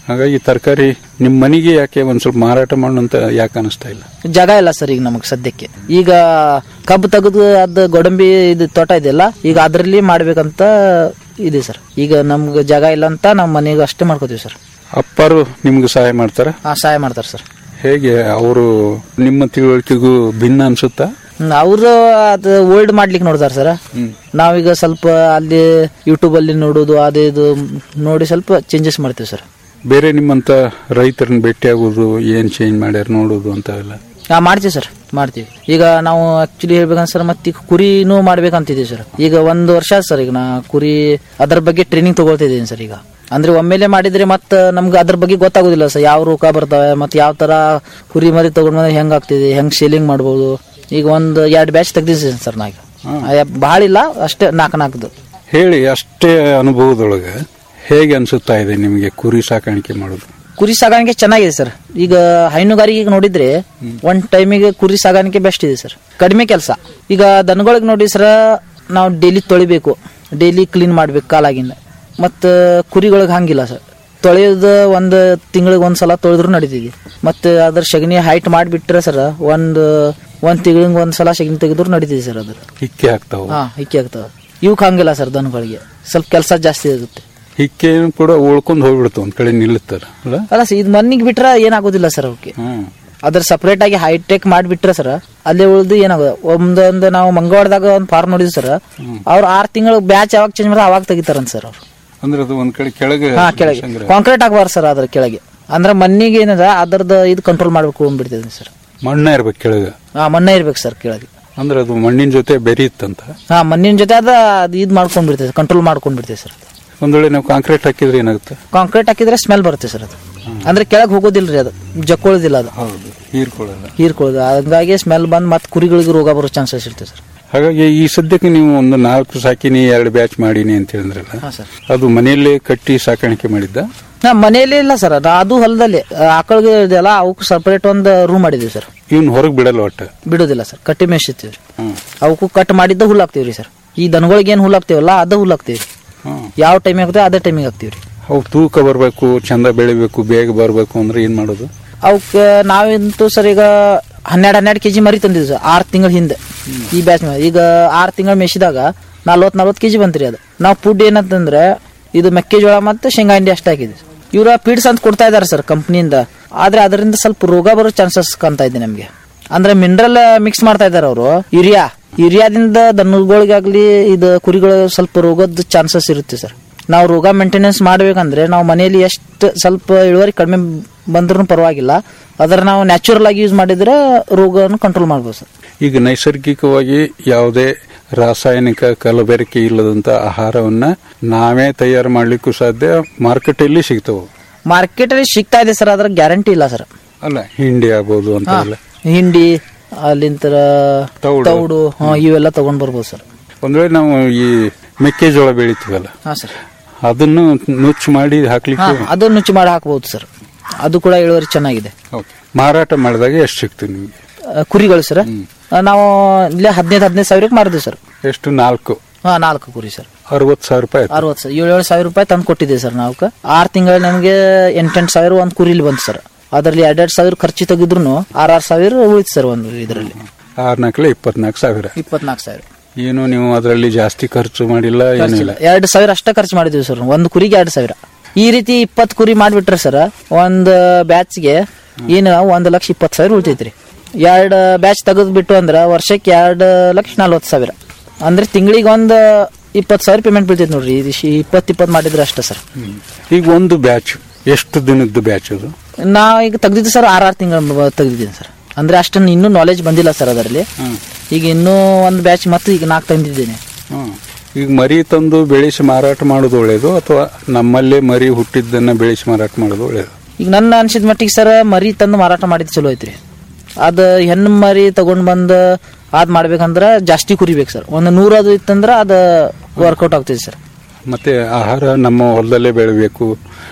ಹಾಗಾಗಿ ತರಕಾರಿ ನಿಮ್ಮ ಮನೆಗೆ ಯಾಕೆ ಒಂದ್ ಸ್ವಲ್ಪ ಮಾರಾಟ ಮಾಡೋಂತ ಯಾಕೆ ಅನಿಸ್ತಾ ಇಲ್ಲ ಜಾಗ ಇಲ್ಲ ಸರ್ ಈಗ ನಮಗ್ ಸದ್ಯಕ್ಕೆ ಈಗ ಕಬ್ಬು ತೆಗೆದು ಅದ್ ಗೋಡಂಬಿ ಇದು ತೋಟ ಇದೆಯಲ್ಲ ಈಗ ಅದರಲ್ಲಿ ಮಾಡ್ಬೇಕಂತ ಇದೆ ಸರ್ ಈಗ ನಮ್ಗೆ ಜಾಗ ಇಲ್ಲ ಅಂತ ನಮ್ಮ ಮನೆಗೆ ಅಷ್ಟೇ ಮಾಡ್ಕೋತೀವಿ ಸರ್ ಅಪ್ಪಾರು ನಿಮ್ಗೆ ಸಹಾಯ ಮಾಡ್ತಾರ ಹಾ ಸಹಾಯ ಮಾಡ್ತಾರೆ ಸರ್ ಹೇಗೆ ಅವರು ನಿಮ್ಮ ತಿಳುವಳಿಕೆಗೂ ಭಿನ್ನ ಅನ್ಸುತ್ತಾ ಅವರು ಅದು ಓಲ್ಡ್ ಮಾಡ್ಲಿಕ್ಕೆ ನೋಡ್ತಾರೆ ಸರ್ ನಾವೀಗ ಸ್ವಲ್ಪ ಅಲ್ಲಿ ಯೂಟ್ಯೂಬ್ ಅಲ್ಲಿ ನೋಡೋದು ಅದೇ ಇದು ನೋಡಿ ಸ್ವಲ್ಪ ಚೇಂಜಸ್ ಮಾಡ್ತೀವಿ ಸರ್ ಬೇರೆ ನಿಮ್ಮಂತ ರೈತರನ್ನ ಭೇಟಿಯಾಗೋದು ಏನ್ ಚೇಂಜ್ ಮಾಡ್ಯಾರ ನೋಡೋದು ಅಂತ ಎಲ್ಲ ಹಾ ಮಾಡ್ತೀವಿ ಸರ್ ಮಾಡ್ತೀವಿ ಈಗ ನಾವು ಆಕ್ಚುಲಿ ಹೇಳ್ಬೇಕಂದ್ರೆ ಸರ್ ಮತ್ತೆ ಈಗ ಕುರಿನೂ ಮಾಡ್ಬೇಕಂತಿದ್ದೀವಿ ಸರ್ ಈಗ ಒಂದು ವರ್ಷ ಆಯ್ತು ಸರ್ ಈಗ ನಾ ಕುರಿ ಅದ್ರ ಬಗ್ಗೆ ಟ್ರೈನಿಂಗ್ ತಗೊಳ್ತಿದ್ದೀನಿ ಸರ್ ಈಗ ಅಂದ್ರೆ ಒಮ್ಮೆಲೆ ಮಾಡಿದ್ರೆ ಮತ್ತೆ ನಮ್ಗೆ ಅದ್ರ ಬಗ್ಗೆ ಗೊತ್ತಾಗೋದಿಲ್ಲ ಸರ್ ಯಾವ ರೋಗ ಬರ್ತವೆ ಮತ್ತೆ ಯಾವ ತರ ಕುರಿ ಮರಿ ತಗೊಂಡ್ ಬಂದ್ರೆ ಹೆಂಗ್ ಆಗ್ತಿದೆ ಹೆಂಗ್ ಸೇಲಿಂಗ್ ಮಾಡ್ಬೋದು ಈಗ ಒಂದು ಎರಡು ಬ್ಯಾಚ್ ತೆಗ್ದಿದ್ದೀನಿ ಸರ್ ನಾ ಈಗ ಭಾಳ ಇಲ್ಲ ಅಷ್ಟೇ ನಾಲ್ಕು ನಾಲ್ಕದು ಹೇಳಿ ಅಷ್ಟೇ ಅನುಭವದೊಳಗೆ ಹೇಗೆ ಅನ್ಸುತ್ತಾ ಇದೆ ನಿಮಗೆ ಕುರಿ ಸಾಕಾಣಿಕೆ ಮಾಡೋದು ಕುರಿ ಸಾಗಾಣಿಕೆ ಚೆನ್ನಾಗಿದೆ ಸರ್ ಈಗ ಹೈನುಗಾರಿಕೆ ನೋಡಿದ್ರೆ ಒಂದ್ ಟೈಮಿಗೆ ಕುರಿ ಸಾಗಾಣಿಕೆ ಬೆಸ್ಟ್ ಇದೆ ಸರ್ ಕಡಿಮೆ ಕೆಲಸ ಈಗ ದನಗಳಿಗೆ ನೋಡಿ ಸರ್ ನಾವು ಡೈಲಿ ತೊಳಿಬೇಕು ಡೈಲಿ ಕ್ಲೀನ್ ಮಾಡ್ಬೇಕು ಕಾಲಾಗಿಂದ ಮತ್ತು ಕುರಿಗಳಿಗೆ ಹಂಗಿಲ್ಲ ಸರ್ ತೊಳೆಯೋದು ಒಂದು ತಿಂಗಳಿಗೆ ಒಂದ್ಸಲ ತೊಳೆದ್ರು ನಡೀತಿದೆ ಮತ್ತೆ ಅದ್ರ ಸಗಣಿ ಹೈಟ್ ಮಾಡಿಬಿಟ್ರೆ ಸರ್ ಒಂದು ಒಂದ್ ತಿಂಗಳಿಗೆ ಒಂದ್ಸಲ ಸಗಣಿ ತೆಗೆದ್ರು ನಡೀತಿದೆ ಸರ್ ಅದ್ರ ಹಿಕ್ಕೆ ಹಾಕ್ತಾವ ಹಾ ಹಿಕ್ಕಿ ಆಗ್ತಾವ ಇವಕ್ಕೆ ಹಂಗಿಲ್ಲ ಸರ್ ದನಗಳಿಗೆ ಸ್ವಲ್ಪ ಕೆಲಸ ಜಾಸ್ತಿ ಆಗುತ್ತೆ ಹಿಕ್ಕೆ ಕೂಡ ಉಳ್ಕೊಂಡು ಹೋಗ್ಬಿಡ್ತು ಒಂದ್ ಕಡೆ ನಿಲ್ಲುತ್ತಾರ ಅಲ್ಲ ಅಲ್ಲ ಸರ್ ಇದು ಮಣ್ಣಿಗೆ ಬಿಟ್ರೆ ಏನಾಗೋದಿಲ್ಲ ಸರ್ ಅವಕ್ಕೆ ಅದ್ರ ಸಪರೇಟ್ ಆಗಿ ಹೈಟೆಕ್ ಮಾಡಿಬಿಟ್ರೆ ಸರ್ ಅಲ್ಲೇ ಉಳಿದು ಏನಾಗೋದು ಒಂದೊಂದು ನಾವು ಮಂಗಳವಾರದಾಗ ಒಂದು ಫಾರ್ಮ್ ನೋಡಿದ್ವಿ ಸರ್ ಅವ್ರು ಆರ್ ತಿಂಗಳು ಬ್ಯಾಚ್ ಯಾವಾಗ ಚೇಂಜ್ ಮಾಡಿದ್ರೆ ಅವಾಗ ತೆಗಿತಾರಂತ ಸರ್ ಅವ್ರು ಅಂದ್ರೆ ಅದು ಒಂದ್ ಕಡೆ ಕೆಳಗೆ ಹಾ ಕೆಳಗೆ ಸಂಗ್ರಹ. ಕಾಂಕ್ರೀಟ್ ಆಗಬಾರ್ದು ಸರ್ ಅದ್ರ ಕೆಳಗೆ ಅಂದ್ರೆ ಮಣ್ಣಿಗೆ ಏನದ ಅದ್ರದ್ದು ಇದು ಕಂಟ್ರೋಲ್ ಮಾಡ್ಬೇಕು ಅಂದ್ಬಿಡ್ತಿದ್ದೀನಿ ಸರ್ ಮಣ್ಣ ಇರ್ಬೇಕು ಕೆಳಗೆ ಹಾ ಮಣ್ಣ ಇರ್ಬೇಕು ಸರ್ ಕೆಳಗೆ ಅಂದ್ರೆ ಅದು ಮಣ್ಣಿನ ಜೊತೆ ಬೆರೀತಂತ ಹಾ ಮಣ್ಣಿನ ಜೊತೆ ಅದ ಅದು ಇದು ಮಾಡ್ಕೊಂಡ್ಬಿಡ್ತೇವೆ ಕಂಟ್ರೋಲ್ ಮಾಡ್ಕೊಂಡ್ಬಿಡ್ತೇವೆ ಸರ್ ಒಂದ್ ವೇಳೆ ನಾವು ಕಾಂಕ್ರೀಟ್ ಹಾಕಿದ್ರೆ ಏನಾಗುತ್ತೆ ಕಾಂಕ್ರೀಟ್ ಹಾಕಿದ್ರೆ ಸ್ಮೆಲ್ ಬರುತ್ತೆ ಸರ್ ಅದು ಅಂದ್ರೆ ಕೆಳಗೆ ಹೋಗೋದಿಲ್ರಿ ಅದು ಜಕ್ಕೊಳ್ಳೋದಿಲ್ಲ ಅದು ಹೌದು ಹೀರ್ಕೊಳ್ಳಲ್ಲ ಹೀರ್ಕೊಳ್ಳೋದು ಹಂಗಾಗಿ ಸ್ಮೆಲ್ ಬಂದ್ ಮತ್ತೆ ಕುರಿಗಳಿಗೆ ರೋಗ ಬರೋ ಚಾನ್ಸಸ್ ಇರ್ತದೆ ಸರ್ ಹಾಗಾಗಿ ಈ ಸದ್ಯಕ್ಕೆ ನೀವು ಒಂದು ನಾಲ್ಕು ಸಾಕಿನಿ ಎರಡು ಬ್ಯಾಚ್ ಮಾಡೀನಿ ಅಂತ ಹೇಳಿದ್ರಲ್ಲ ಹಾ ಸರ್ ಅದು ಮನೆಯಲ್ಲೇ ಕಟ್ಟಿ ಸಾಕಾಣಿಕೆ ಮಾಡಿದ್ದ ನಾ ಮನೆಯಲ್ಲಿ ಇಲ್ಲ ಸರ್ ಅದು ಹೊಲದಲ್ಲಿ ಆಕಳಿಗೆ ಇದೆಯಲ್ಲ ಅವಕ್ಕೂ ಸಪರೇಟ್ ಒಂದು ರೂಮ್ ಮಾಡಿದೀವಿ ಸರ್ ಇವ್ನ ಹೊರಗೆ ಬಿಡಲ್ಲ ಒಟ್ಟು ಬಿಡೋದಿಲ್ಲ ಸರ್ ಕಟ್ಟಿ ಮೇಯಿಸ್ತೀವಿ ಅವಕ್ಕೂ ಕಟ್ ಮಾಡಿದ್ದ ಹುಲ್ಲು ಹಾಕ್ತೀವ್ರಿ ಸರ್ ಈ ದನಗಳಿಗೆ ಏನು ಹುಲ್ಲು ಹಾಕ್ತೀವಲ್ಲ ಅದ ಹುಲ್ಲು ಹಾಕ್ತೀವಿ ಯಾವ ಟೈಮಿಗೆ ಹಾಕ್ತೀವಿ ಅದೇ ಟೈಮಿಗೆ ಹಾಕ್ತೀವಿ ರೀ ಅವು ತೂಕ ಬರಬೇಕು ಚಂದ ಬೆಳಿಬೇಕು ಬೇಗ ಬರಬೇಕು ಅಂದ್ರೆ ಏನ್ ಮಾಡೋದು ಅವಕ್ಕೆ ನಾವಂತೂ ಸರ್ ಈಗ ಹನ್ನೆರಡು ಹನ್ನೆರಡು ಕೆಜಿ ಮರಿ ತಂದಿದ್ವಿ ಸರ್ ಆರು ತಿಂಗಳ ಹಿಂದೆ ಈ ಬ್ಯಾಚ್ ಮೇಲೆ ಈಗ ಆರು ತಿಂಗಳ ಮೇಯಿಸಿದಾಗ ನಲ್ವತ್ ನಲ್ವತ್ತು ಕೆಜಿ ಬಂತ್ರಿ ಅದು ನಾವು ಫುಡ್ ಏನಂತಂದ್ರೆ ಇದು ಮೆಕ್ಕೆಜೋಳ ಮತ್ತು ಶೇಂಗಾ ಹಿಂಡಿ ಅಷ್ಟೇ ಹಾಕಿದ್ವಿ ಇವರ ಪೀಡ್ಸ್ ಅಂತ ಕೊಡ್ತಾ ಇದಾರೆ ಸರ್ ಕಂಪ್ನಿಯಿಂದ ಆದ್ರೆ ಅದರಿಂದ ಸ್ವಲ್ಪ ರೋಗ ಬರೋ ಚಾನ್ಸಸ್ ಕಾಣ್ತಾ ಇದೆ ನಮಗೆ ಅಂದ್ರೆ ಮಿನರಲ್ ಮಿಕ್ಸ್ ಮಾಡ್ತಾ ಇದಾರೆ ಅವರು ಯೂರಿಯಾ ಯೂರಿಯಾದಿಂದ ದನಗಳಿಗಾಗ್ಲಿ ಇದು ಕುರಿಗಳು ಸ್ವಲ್ಪ ರೋಗದ ಚಾನ್ಸಸ್ ಇರುತ್ತೆ ಸರ್ ನಾವು ರೋಗ ಮೇಂಟೆನೆನ್ಸ್ ಮಾಡ್ಬೇಕಂದ್ರೆ ನಾವು ಮನೆಯಲ್ಲಿ ಎಷ್ಟು ಸ್ವಲ್ಪ ಇಳುವರಿ ಕಡಿಮೆ ಬಂದ್ರೂ ಪರವಾಗಿಲ್ಲ ಅದರ ನಾವು ನ್ಯಾಚುರಲ್ ಆಗಿ ಯೂಸ್ ಮಾಡಿದ್ರೆ ರೋಗವನ್ನು ಕಂಟ್ರೋಲ್ ಮಾಡ್ಬೋದು ಸರ್ ಈಗ ನೈಸರ್ಗಿಕವಾಗಿ ಯಾವುದೇ ರಾಸಾಯನಿಕ ಕಲಬೆರಕೆ ಇಲ್ಲದಂತ ಆಹಾರವನ್ನ ನಾವೇ ತಯಾರು ಮಾಡ್ಲಿಕ್ಕೂ ಸಾಧ್ಯ ಮಾರುಕಟ್ಟೆಯಲ್ಲಿ ಸಿಗ್ತವೆ ಮಾರ್ಕೆಟ್ ಅಲ್ಲಿ ಸಿಗ್ತಾ ಇದೆ ಸರ್ ಅದ್ರ ಗ್ಯಾರಂಟಿ ಇಲ್ಲ ಸರ್ ಅಲ್ಲ ಹಿಂಡಿ ಆಗ್ಬೋದು ಅಂತ ಎಲ್ಲ ಹಿಂಡಿ ಅಲ್ಲಿಂತರ ತೌಡು. ತೌಡು ಹಾ, ಇವೆಲ್ಲ ತಗೊಂಡ್ ಬರ್ಬೋದು ಸರ್ ಒಂದ್ ವೇಳೆ ನಾವು ಈ ಮೆಕ್ಕೆಜೋಳ ಬೆಳಿತೀವಲ್ಲ ಹಾ ಸರ್ ಅದನ್ನು ನುಚ್ಚು ಮಾಡಿ ಹಾ ಹಾಕ್ಲಿಕ್ಕೆ ಅದನ್ನ ನುಚ್ಚು ಮಾಡಿ ಹಾಕ್ಬೋದು ಸರ್ ಅದು ಕೂಡ ಇಳುವರಿ ಚೆನ್ನಾಗಿದೆ ಓಕೆ. ಮಾರಾಟ ಮಾಡಿದಾಗ ಎಷ್ಟು ಸಿಗ್ತದೆ ನಿಮಗೆ ಆ, ಕುರಿಗಳು ಸರ್ ಆ, ನಾವು ಇಲ್ಲೇ ಹದಿನೈದು ಹದಿನೈದು ಸಾವಿರಕ್ಕೆ ಮಾರಿದ್ವಿ ಸರ್ ಎಷ್ಟು ನಾಲ್ಕು ಹಾ ನಾಲ್ಕು ಕುರಿ ಸರ್ ಅರವತ್ತು ಸಾವಿರ ರೂಪಾಯಿ ಆಯ್ತು. ಅರವತ್ತು ಸರ್ ಏಳು ಏಳು ಸಾವಿರ ರೂಪಾಯಿ ತಂದು ಕೊಟ್ಟಿದ್ದೀವಿ ಸರ್ ನಾವು ಆರು ತಿಂಗಳು ನಮಗೆ ಎಂಟೆಂಟು ಸಾವಿರ ಒಂದು ಕುರಿಲಿ ಬಂತು ಸರ್ ಅದರಲ್ಲಿ ಎರಡೆರಡು ಸಾವಿರ ಖರ್ಚು ತೆಗೆದ್ರು ಆರಾರು ಸಾವಿರ ಉಳಿತು ಸರ್ ಒಂದು ಇದರಲ್ಲಿ ಆರ್ ನಾಲ್ಕಲೆ ಇಪ್ಪತ್ನಾಲ್ಕು ಸಾವಿರ ಇಪ್ಪತ್ನಾಲ್ಕು ಸಾವಿರ ಏನು ನೀವು ಅದರಲ್ಲಿ ಜಾಸ್ತಿ ಖರ್ಚು ಮಾಡಿಲ್ಲ ಏನಿಲ್ಲ ಎರಡು ಸಾವಿರ ಅಷ್ಟೇ ಖರ್ಚು ಮಾಡಿದ್ವಿ ಸರ್ ಒಂದು ಕುರಿಗೆ ಎರಡು ಸಾವಿರ ಈ ರೀತಿ ಇಪ್ಪತ್ತು ಕುರಿ ಮಾಡಿಬಿಟ್ರೆ ಸರ್ ಒಂದು ಬ್ಯಾಚ್ಗೆ ಏನು ಒಂದು ಲಕ್ಷ ಇಪ್ಪತ್ತು ಸಾವಿರ ಉಳಿತೈತ್ರಿ ಎರಡು ಬ್ಯಾಚ್ ತೆಗೆದು ಬಿಟ್ಟು ಅಂದ್ರೆ ವರ್ಷಕ್ಕೆ ಎರಡು ಲಕ್ಷ ನಲ್ವತ್ತು ಸಾವಿರ ಅಂದ್ರೆ ತಿಂಗಳಿಗೆ ಒಂದು ಇಪ್ಪತ್ತು ಸಾವಿರ ಪೇಮೆಂಟ್ ಬೀಳ್ತೈತೆ ನೋಡ್ರಿ ಇದು ಇಪ್ಪತ್ತು ಇಪ್ಪತ್ತು ಮಾಡಿದ್ರೆ ಅಷ್ಟೇ ಸರ್ ಈಗ ಒಂದು ಬ್ಯಾಚ್ ಎಷ್ಟು ದಿನದ್ದು ಬ್ಯಾಚ್ ಅದು ನಾ ಈಗ ತೆಗ್ದಿದ್ದು ಸರ್ ಆರು ಆರು ತಿಂಗಳು ತೆಗ್ದಿದ್ದೀನಿ ಸರ್ ಅಂದ್ರೆ ಅಷ್ಟನ್ನು ಇನ್ನೂ ನಾಲೆಜ್ ಬಂದಿಲ್ಲ ಸರ್ ಅದರಲ್ಲಿ ಈಗ ಇನ್ನೂ ಒಂದು ಬ್ಯಾಚ್ ಮತ್ತೆ ಈಗ ನಾಲ್ಕು ತಂದಿದ್ದೀನಿ ಹ್ಮ್. ಈಗ ಮರಿ ತಂದು ಬೆಳೆಸಿ ಮಾರಾಟ ಮಾಡೋದು ಒಳ್ಳೇದು ಅಥವಾ ನಮ್ಮಲ್ಲೇ ಮರಿ ಹುಟ್ಟಿದ್ದನ್ನ ಬೆಳೆಸಿ ಮಾರಾಟ ಮಾಡೋದು ಒಳ್ಳೇದು ಈಗ ನನ್ನ ಅನ್ಸಿದ ಮಟ್ಟಿಗೆ ಸರ್ ಮರಿ ತಂದು ಮಾರಾಟ ಮಾಡಿದ್ ಚಲೋ ಐತ್ರಿ ಅದ ಹೆಣ್ಣು ಮರಿ ತಗೊಂಡ್ ಬಂದ್ ಅದ್ ಮಾಡ್ಬೇಕಂದ್ರ ಜಾಸ್ತಿ ಕುರಿಬೇಕು ಸರ್ ಒಂದು ನೂರ ಅದು ಇತ್ತಂದ್ರ ಅದ ವರ್ಕೌಟ್ ಆಗ್ತೈತಿ ಸರ್ ಮತ್ತೆ ಆಹಾರ ನಮ್ಮ ಹೊಲದಲ್ಲೇ ಬೆಳಬೇಕು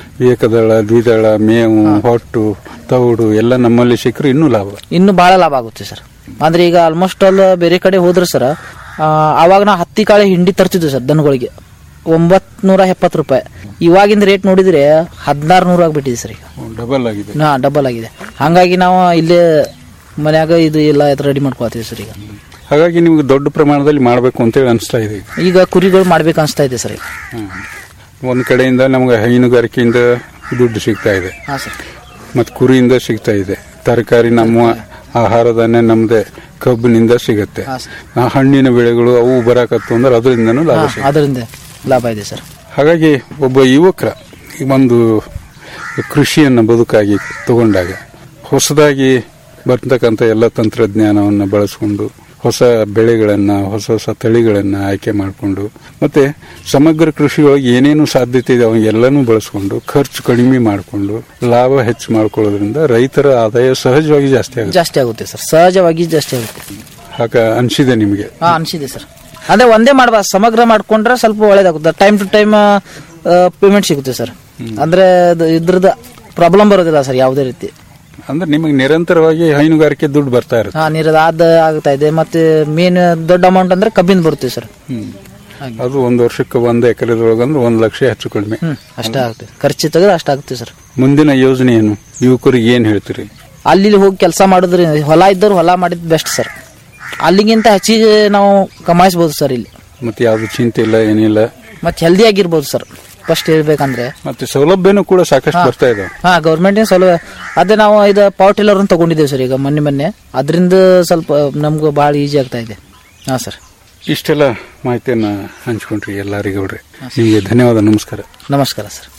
ಏಕದಳ ದ್ವಿದಳ ಮೇವು ಹೊಟ್ಟು ತೌಡು ಎಲ್ಲ ನಮ್ಮಲ್ಲಿ ಸಿಕ್ಕರೆ ಇನ್ನೂ ಲಾಭ ಇನ್ನು ಬಹಳ ಲಾಭ ಆಗುತ್ತೆ ಸರ್ ಅಂದ್ರೆ ಈಗ ಆಲ್ಮೋಸ್ಟ್ ಆಲ್ ಬೇರೆ ಕಡೆ ಹೋದ್ರೆ ಸರ್ ಅವಾಗ ನಾವು ಹತ್ತಿ ಕಾಳೆ ಹಿಂಡಿ ತರ್ತಿದ್ವಿ ಸರ್ ದನಗಳಿಗೆ ಒಂಬತ್ನೂರ ಎಪ್ಪತ್ತು ರೂಪಾಯಿ ಇವಾಗಿಂದ ರೇಟ್ ನೋಡಿದ್ರೆ ಹದಿನಾರು ನೂರು ಆಗ್ಬಿಟ್ಟಿದೆ ಸರ್ ಈಗ ಡಬಲ್ ಆಗಿದೆ ಹಾ ಡಬಲ್ ಆಗಿದೆ ಹಂಗಾಗಿ ನಾವು ಇಲ್ಲೇ ಮನ್ಯಾಗ ಇದು ಎಲ್ಲ ರೆಡಿ ಮಾಡ್ಕೊಳ್ತೀವಿ ಸರ್ ಈಗ ಹಾಗಾಗಿ ನಿಮ್ಗೆ ದೊಡ್ಡ ಪ್ರಮಾಣದಲ್ಲಿ ಮಾಡಬೇಕು ಅಂತೇಳಿ ಅನಿಸ್ತಾ ಇದೆ ಈಗ ಈಗ ಕುರಿಗಳು ಮಾಡ್ಬೇಕು ಅನಿಸ್ತಾ ಇದೆ ಸರ್ ಈಗ ಒಂದು ಕಡೆಯಿಂದ ನಮ್ಗೆ ಹೈನುಗಾರಿಕೆಯಿಂದ ದುಡ್ಡು ಸಿಗ್ತಾ ಇದೆ ಹಾ ಸರ್ ಮತ್ತು ಕುರಿಯಿಂದ ಸಿಗ್ತಾ ಇದೆ ತರಕಾರಿ ನಮ್ಮ ಆಹಾರ ಧಾನ್ಯ ನಮ್ದೇ ಕಬ್ಬಿನಿಂದ ಸಿಗುತ್ತೆ ಹಾ ಆ ಹಣ್ಣಿನ ಬೆಳೆಗಳು ಅವು ಬರಾಕತ್ತು ಅಂದ್ರೆ ಅದರಿಂದನೂ ಲಾಭ ಹಾ, ಸಿಗುತ್ತೆ ಅದರಿಂದ ಲಾಭ ಇದೆ ಸರ್ ಹಾಗಾಗಿ ಒಬ್ಬ ಯುವಕರ ಈ ಒಂದು ಕೃಷಿಯನ್ನು ಬದುಕಾಗಿ ತಗೊಂಡಾಗ ಹೊಸದಾಗಿ ಬರ್ತಕ್ಕಂಥ ಎಲ್ಲ ತಂತ್ರಜ್ಞಾನವನ್ನು ಬಳಸ್ಕೊಂಡು ಹೊಸ ಬೆಳೆಗಳನ್ನು ಹೊಸ ಹೊಸ ತಳಿಗಳನ್ನು ಆಯ್ಕೆ ಮಾಡಿಕೊಂಡು ಮತ್ತೆ ಸಮಗ್ರ ಕೃಷಿಯೊಳಗೆ ಏನೇನು ಸಾಧ್ಯತೆ ಇದೆ ಅವೆಲ್ಲನೂ ಬಳಸ್ಕೊಂಡು ಖರ್ಚು ಕಡಿಮೆ ಮಾಡಿಕೊಂಡು ಲಾಭ ಹೆಚ್ಚು ಮಾಡ್ಕೊಳ್ಳೋದ್ರಿಂದ ರೈತರ ಆದಾಯ ಸಹಜವಾಗಿ ಜಾಸ್ತಿ ಆಗುತ್ತೆ ಜಾಸ್ತಿ ಆಗುತ್ತೆ ಸರ್ ಸಹಜವಾಗಿ ಜಾಸ್ತಿ ಆಗುತ್ತೆ ಹಾಗ ಅನಿಸಿದೆ ನಿಮಗೆ ಹಾ ಅನ್ಸಿದೆ ಸರ್ ಅಂದ್ರೆ ಒಂದೇ ಮಾಡಬಾರ್ದು ಸಮಗ್ರ ಮಾಡ್ಕೊಂಡ್ರೆ ಸ್ವಲ್ಪ ಒಳ್ಳೇದಾಗುತ್ತೆ ಟೈಮ್ ಟು ಟೈಮ್ ಪೇಮೆಂಟ್ ಸಿಗುತ್ತೆ ಸರ್ ಅಂದ್ರೆ ಅದು ಇದ್ರದ್ದು ಪ್ರಾಬ್ಲಮ್ ಬರೋದಿಲ್ಲ ಸರ್ ಯಾವುದೇ ರೀತಿ ಅಂದ್ರೆ ನಿಮಗೆ ನಿರಂತರವಾಗಿ ಹೈನುಗಾರಿಕೆ ದುಡ್ಡು ಬರ್ತಾ ಇರುತ್ತೆ ಹಾ ನೀರದ ಆದ ಆಗ್ತಾ ಇದೆ ಮತ್ತೆ ಮೇನ್ ದೊಡ್ಡ ಅಮೌಂಟ್ ಅಂದ್ರೆ ಕಬ್ಬಿನ ಬರುತ್ತೆ ಸರ್ ಅದು ಒಂದು ವರ್ಷಕ್ಕೆ ಒಂದು ಎಕರೆದೊಳಗೆ ಅಂದ್ರೆ ಒಂದು ಲಕ್ಷ ಹೆಚ್ಚು ಕಡಿಮೆ ಹ್ಮ್ ಅಷ್ಟೇ ಆಗುತ್ತೆ ಖರ್ಚು ತೆಗೆದ್ರೆ ಅಷ್ಟಾಗುತ್ತೆ ಸರ್ ಮುಂದಿನ ಯೋಜನೆ ಏನು ಯುವಕರಿಗೆ ಏನ್ ಹೇಳ್ತೀರಿ ಅಲ್ಲಿ ಇಲ್ಲಿ ಹೋಗಿ ಕೆಲಸ ಮಾಡಿದ್ರೆ ಹೊಲ ಇದ್ದವ್ರು ಹೊಲ ಮಾಡಿದ್ ಬೆಸ್ಟ್ ಸರ್ ಅಲ್ಲಿಗಿಂತ ಹೆಚ್ಚಿಗೆ ನಾವು ಕಮಾಯಿಸ್ಬೋದು ಸರ್ ಇಲ್ಲಿ ಮತ್ತೆ ಯಾವ್ದು ಚಿಂತೆ ಇಲ್ಲ ಏನಿಲ್ಲ ಮತ್ತೆ ಹೆಲ್ದಿ ಆಗಿರ್ಬೋದು ಸರ್ ಫಸ್ಟ್ ಹೇಳ್ಬೇಕಂದ್ರೆ ಮತ್ತೆ ಸೌಲಭ್ಯನೂ ಕೂಡ ಸಾಕಷ್ಟು ಹಾ. ಬರ್ತಾ ಇದಾವೆ ಹಾ ಗೌರ್ಮೆಂಟ್ ಸೌಲಭ್ಯ ಅದೇ ನಾವು ಇದು ಪವರ್ ಟಿಲ್ಲರ್ ತಗೊಂಡಿದ್ದೇವೆ ಸರ್ ಈಗ ಮೊನ್ನೆ ಮೊನ್ನೆ ಅದರಿಂದ ಸ್ವಲ್ಪ ನಮ್ಗೆ ಭಾಳ ಈಜಿ ಆಗ್ತಾ ಇದೆ ಹಾ ಸರ್ ಇಷ್ಟೆಲ್ಲ ಮಾಹಿತಿಯನ್ನ ಹಂಚ್ಕೊಂಡ್ರಿ ಎಲ್ಲರಿಗೂ ನಿಮಗೆ ಧನ್ಯವಾದ ನಮಸ್ಕಾರ ನಮಸ್ಕಾರ ಸರ್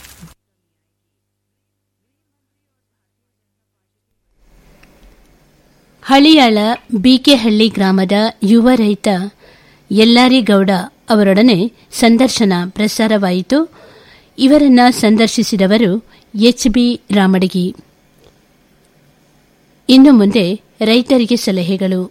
ಹಳಿಯಾಳ ಬಿಕೆಹಳ್ಳಿ ಗ್ರಾಮದ ಯುವ ರೈತ ಯಲ್ಲಾರಿಗೌಡ ಅವರೊಡನೆ ಸಂದರ್ಶನ ಪ್ರಸಾರವಾಯಿತು ಇವರನ್ನ ಸಂದರ್ಶಿಸಿದವರು ಎಚ್ ಬಿ ರಾಮಡಗಿ ಇನ್ನು ಮುಂದೆ ರೈತರಿಗೆ ಸಲಹೆಗಳು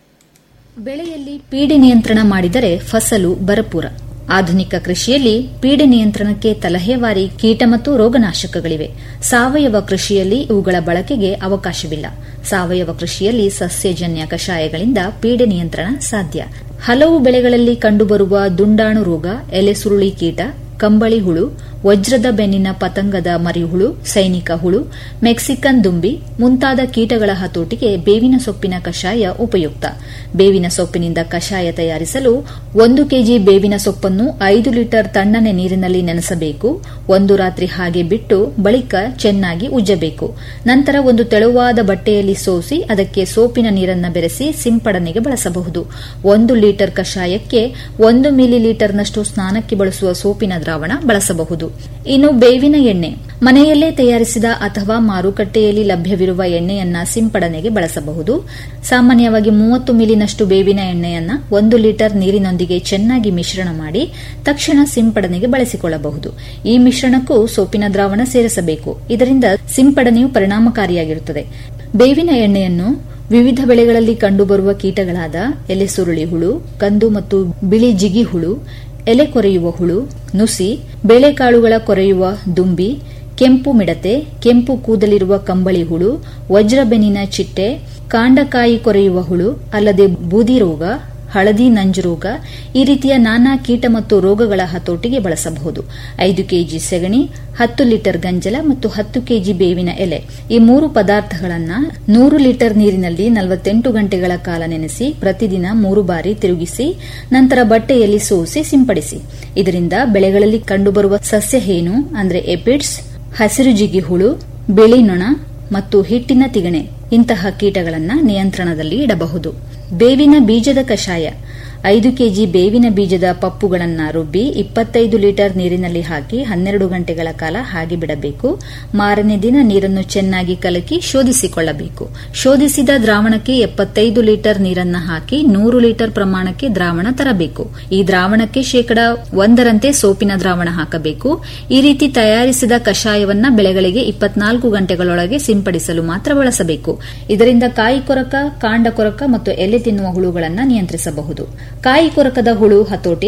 ಬೆಳೆಯಲ್ಲಿ ಪೀಡೆ ನಿಯಂತ್ರಣ ಮಾಡಿದರೆ ಫಸಲು ಭರಪೂರ ಆಧುನಿಕ ಕೃಷಿಯಲ್ಲಿ ಪೀಡೆ ನಿಯಂತ್ರಣಕ್ಕೆ ತಲಹೇವಾರಿ ಕೀಟ ಮತ್ತು ರೋಗನಾಶಕಗಳಿವೆ ಸಾವಯವ ಕೃಷಿಯಲ್ಲಿ ಇವುಗಳ ಬಳಕೆಗೆ ಅವಕಾಶವಿಲ್ಲ ಸಾವಯವ ಕೃಷಿಯಲ್ಲಿ ಸಸ್ಯಜನ್ಯ ಕಷಾಯಗಳಿಂದ ಪೀಡೆ ನಿಯಂತ್ರಣ ಸಾಧ್ಯ ಹಲವು ಬೆಳೆಗಳಲ್ಲಿ ಕಂಡುಬರುವ ದುಂಡಾಣು ರೋಗ ಎಲೆ ಸುರುಳಿ ಕೀಟ ಕಂಬಳಿ ಹುಳು ವಜ್ರದ ಬೆನ್ನಿನ ಪತಂಗದ ಮರಿಹುಳು ಸೈನಿಕ ಹುಳು ಮೆಕ್ಸಿಕನ್ ದುಂಬಿ ಮುಂತಾದ ಕೀಟಗಳ ಹತೋಟಿಗೆ ಬೇವಿನ ಸೊಪ್ಪಿನ ಕಷಾಯ ಉಪಯುಕ್ತ ಬೇವಿನ ಸೊಪ್ಪಿನಿಂದ ಕಷಾಯ ತಯಾರಿಸಲು ಒಂದು ಕೆಜಿ ಬೇವಿನ ಸೊಪ್ಪನ್ನು ಐದು ಲೀಟರ್ ತಣ್ಣನೆ ನೀರಿನಲ್ಲಿ ನೆನೆಸಬೇಕು ಒಂದು ರಾತ್ರಿ ಹಾಗೆ ಬಿಟ್ಟು ಬಳಿಕ ಚೆನ್ನಾಗಿ ಉಜ್ಜಬೇಕು ನಂತರ ಒಂದು ತೆಳುವಾದ ಬಟ್ಟೆಯಲ್ಲಿ ಸೋಸಿ ಅದಕ್ಕೆ ಸೋಪಿನ ನೀರನ್ನು ಬೆರೆಸಿ ಸಿಂಪಡಣೆಗೆ ಬಳಸಬಹುದು ಒಂದು ಲೀಟರ್ ಕಷಾಯಕ್ಕೆ ಒಂದು ಮಿಲಿ ಲೀಟರ್ನಷ್ಟು ಸ್ನಾನಕ್ಕೆ ಬಳಸುವ ಸೋಪಿನ ದ್ರಾವಣ ಬಳಸಬಹುದು ಇನ್ನು ಬೇವಿನ ಎಣ್ಣೆ ಮನೆಯಲ್ಲೇ ತಯಾರಿಸಿದ ಅಥವಾ ಮಾರುಕಟ್ಟೆಯಲ್ಲಿ ಲಭ್ಯವಿರುವ ಎಣ್ಣೆಯನ್ನ ಸಿಂಪಡಣೆಗೆ ಬಳಸಬಹುದು ಸಾಮಾನ್ಯವಾಗಿ ಮೂವತ್ತು ಮಿಲಿನಷ್ಟು ಬೇವಿನ ಎಣ್ಣೆಯನ್ನ ಒಂದು ಲೀಟರ್ ನೀರಿನೊಂದಿಗೆ ಚೆನ್ನಾಗಿ ಮಿಶ್ರಣ ಮಾಡಿ ತಕ್ಷಣ ಸಿಂಪಡಣೆಗೆ ಬಳಸಿಕೊಳ್ಳಬಹುದು ಈ ಮಿಶ್ರಣಕ್ಕೂ ಸೋಪಿನ ದ್ರಾವಣ ಸೇರಿಸಬೇಕು ಇದರಿಂದ ಸಿಂಪಡಣೆಯು ಪರಿಣಾಮಕಾರಿಯಾಗಿರುತ್ತದೆ ಬೇವಿನ ಎಣ್ಣೆಯನ್ನು ವಿವಿಧ ಬೆಳೆಗಳಲ್ಲಿ ಕಂಡುಬರುವ ಕೀಟಗಳಾದ ಎಲೆ ಸುರುಳಿ ಹುಳು ಕಂದು ಮತ್ತು ಬಿಳಿ ಜಿಗಿ ಹುಳು ಎಲೆ ಕೊರೆಯುವ ಹುಳು ನುಸಿ ಬೇಳೆಕಾಳುಗಳ ಕೊರೆಯುವ ದುಂಬಿ ಕೆಂಪು ಮಿಡತೆ ಕೆಂಪು ಕೂದಲಿರುವ ಕಂಬಳಿ ಹುಳು ವಜ್ರಬೆನ್ನಿನ ಚಿಟ್ಟೆ ಕಾಂಡಕಾಯಿ ಕೊರೆಯುವ ಹುಳು ಅಲ್ಲದೆ ಬೂದಿ ರೋಗ ಹಳದಿ ನಂಜು ರೋಗ ಈ ರೀತಿಯ ನಾನಾ ಕೀಟ ಮತ್ತು ರೋಗಗಳ ಹತೋಟಿಗೆ ಬಳಸಬಹುದು ಐದು ಕೆಜಿ ಸೆಗಣಿ ಹತ್ತು ಲೀಟರ್ ಗಂಜಲ ಮತ್ತು ಹತ್ತು ಕೆಜಿ ಬೇವಿನ ಎಲೆ ಈ ಮೂರು ಪದಾರ್ಥಗಳನ್ನು ನೂರು ಲೀಟರ್ ನೀರಿನಲ್ಲಿ ನಲವತ್ತೆಂಟು ಗಂಟೆಗಳ ಕಾಲ ನೆನೆಸಿ ಪ್ರತಿದಿನ ಮೂರು ಬಾರಿ ತಿರುಗಿಸಿ ನಂತರ ಬಟ್ಟೆಯಲ್ಲಿ ಸೋಸಿ ಸಿಂಪಡಿಸಿ ಇದರಿಂದ ಬೆಳೆಗಳಲ್ಲಿ ಕಂಡುಬರುವ ಸಸ್ಯ ಹೇನು ಅಂದರೆ ಎಪಿಡ್ಸ್ ಹಸಿರು ಜಿಗಿ ಹುಳು ಬಿಳಿ ನೊಣ ಮತ್ತು ಹಿಟ್ಟಿನ ತಿಗಣೆ ಇಂತಹ ಕೀಟಗಳನ್ನು ನಿಯಂತ್ರಣದಲ್ಲಿ ಇಡಬಹುದು ಬೇವಿನ ಬೀಜದ ಕಷಾಯ ಐದು ಕೆಜಿ ಬೇವಿನ ಬೀಜದ ಪಪ್ಪುಗಳನ್ನು ರುಬ್ಬಿ ಇಪ್ಪತ್ತೈದು ಲೀಟರ್ ನೀರಿನಲ್ಲಿ ಹಾಕಿ ಹನ್ನೆರಡು ಗಂಟೆಗಳ ಕಾಲ ಹಾಗೆ ಬಿಡಬೇಕು ಮಾರನೇ ದಿನ ನೀರನ್ನು ಚೆನ್ನಾಗಿ ಕಲಕಿ ಶೋಧಿಸಿಕೊಳ್ಳಬೇಕು ಶೋಧಿಸಿದ ದ್ರಾವಣಕ್ಕೆ ಎಪ್ಪತ್ತೈದು ಲೀಟರ್ ನೀರನ್ನು ಹಾಕಿ ನೂರು ಲೀಟರ್ ಪ್ರಮಾಣಕ್ಕೆ ದ್ರಾವಣ ತರಬೇಕು ಈ ದ್ರಾವಣಕ್ಕೆ ಶೇಕಡ ಒಂದರಂತೆ ಸೋಪಿನ ದ್ರಾವಣ ಹಾಕಬೇಕು ಈ ರೀತಿ ತಯಾರಿಸಿದ ಕಷಾಯವನ್ನ ಬೆಳೆಗಳಿಗೆ ಇಪ್ಪತ್ನಾಲ್ಕು ಗಂಟೆಗಳೊಳಗೆ ಸಿಂಪಡಿಸಲು ಮಾತ್ರ ಬಳಸಬೇಕು ಇದರಿಂದ ಕಾಯಿ ಕೊರಕ ಕಾಂಡ ಕೊರಕ ಮತ್ತು ಎಲೆ ತಿನ್ನುವ ಹುಳುಗಳನ್ನು ನಿಯಂತ್ರಿಸಬಹುದು ಕಾಯಿ ಕೊರಕದ ಹುಳು ಹತೋಟಿ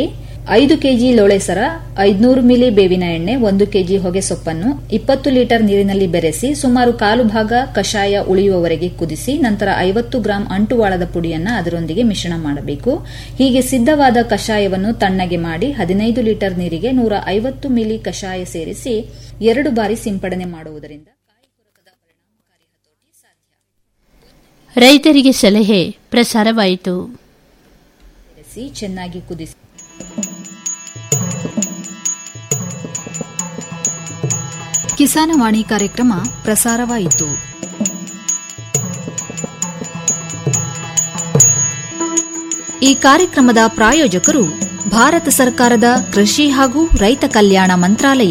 ಐದು ಕೆಜಿ ಲೋಳೆಸರ ಐದುನೂರು ಮಿಲಿ ಬೇವಿನ ಎಣ್ಣೆ ಒಂದು ಕೆಜಿ ಹೊಗೆ ಸೊಪ್ಪನ್ನು ಇಪ್ಪತ್ತು ಲೀಟರ್ ನೀರಿನಲ್ಲಿ ಬೆರೆಸಿ ಸುಮಾರು ಕಾಲು ಭಾಗ ಕಷಾಯ ಉಳಿಯುವವರೆಗೆ ಕುದಿಸಿ ನಂತರ ಐವತ್ತು ಗ್ರಾಂ ಅಂಟುವಾಳದ ಪುಡಿಯನ್ನು ಅದರೊಂದಿಗೆ ಮಿಶ್ರಣ ಮಾಡಬೇಕು ಹೀಗೆ ಸಿದ್ಧವಾದ ಕಷಾಯವನ್ನು ತಣ್ಣಗೆ ಮಾಡಿ ಹದಿನೈದು ಲೀಟರ್ ನೀರಿಗೆ ನೂರ ಐವತ್ತು ಮಿಲಿ ಕಷಾಯ ಸೇರಿಸಿ ಎರಡು ಬಾರಿ ಸಿಂಪಡಣೆ ಮಾಡುವುದರಿಂದ ರೈತರಿಗೆ ಸಲಹೆ ಪ್ರಸಾರವಾಯಿತು ಬೆರೆಸಿ ಚೆನ್ನಾಗಿ ಕುದಿಸಿ ಕಿಸಾನವಾಣಿ ಕಾರ್ಯಕ್ರಮ ಪ್ರಸಾರವಾಯಿತು ಈ ಕಾರ್ಯಕ್ರಮದ ಪ್ರಾಯೋಜಕರು ಭಾರತ ಸರ್ಕಾರದ ಕೃಷಿ ಹಾಗೂ ರೈತ ಕಲ್ಯಾಣ ಮಂತ್ರಾಲಯ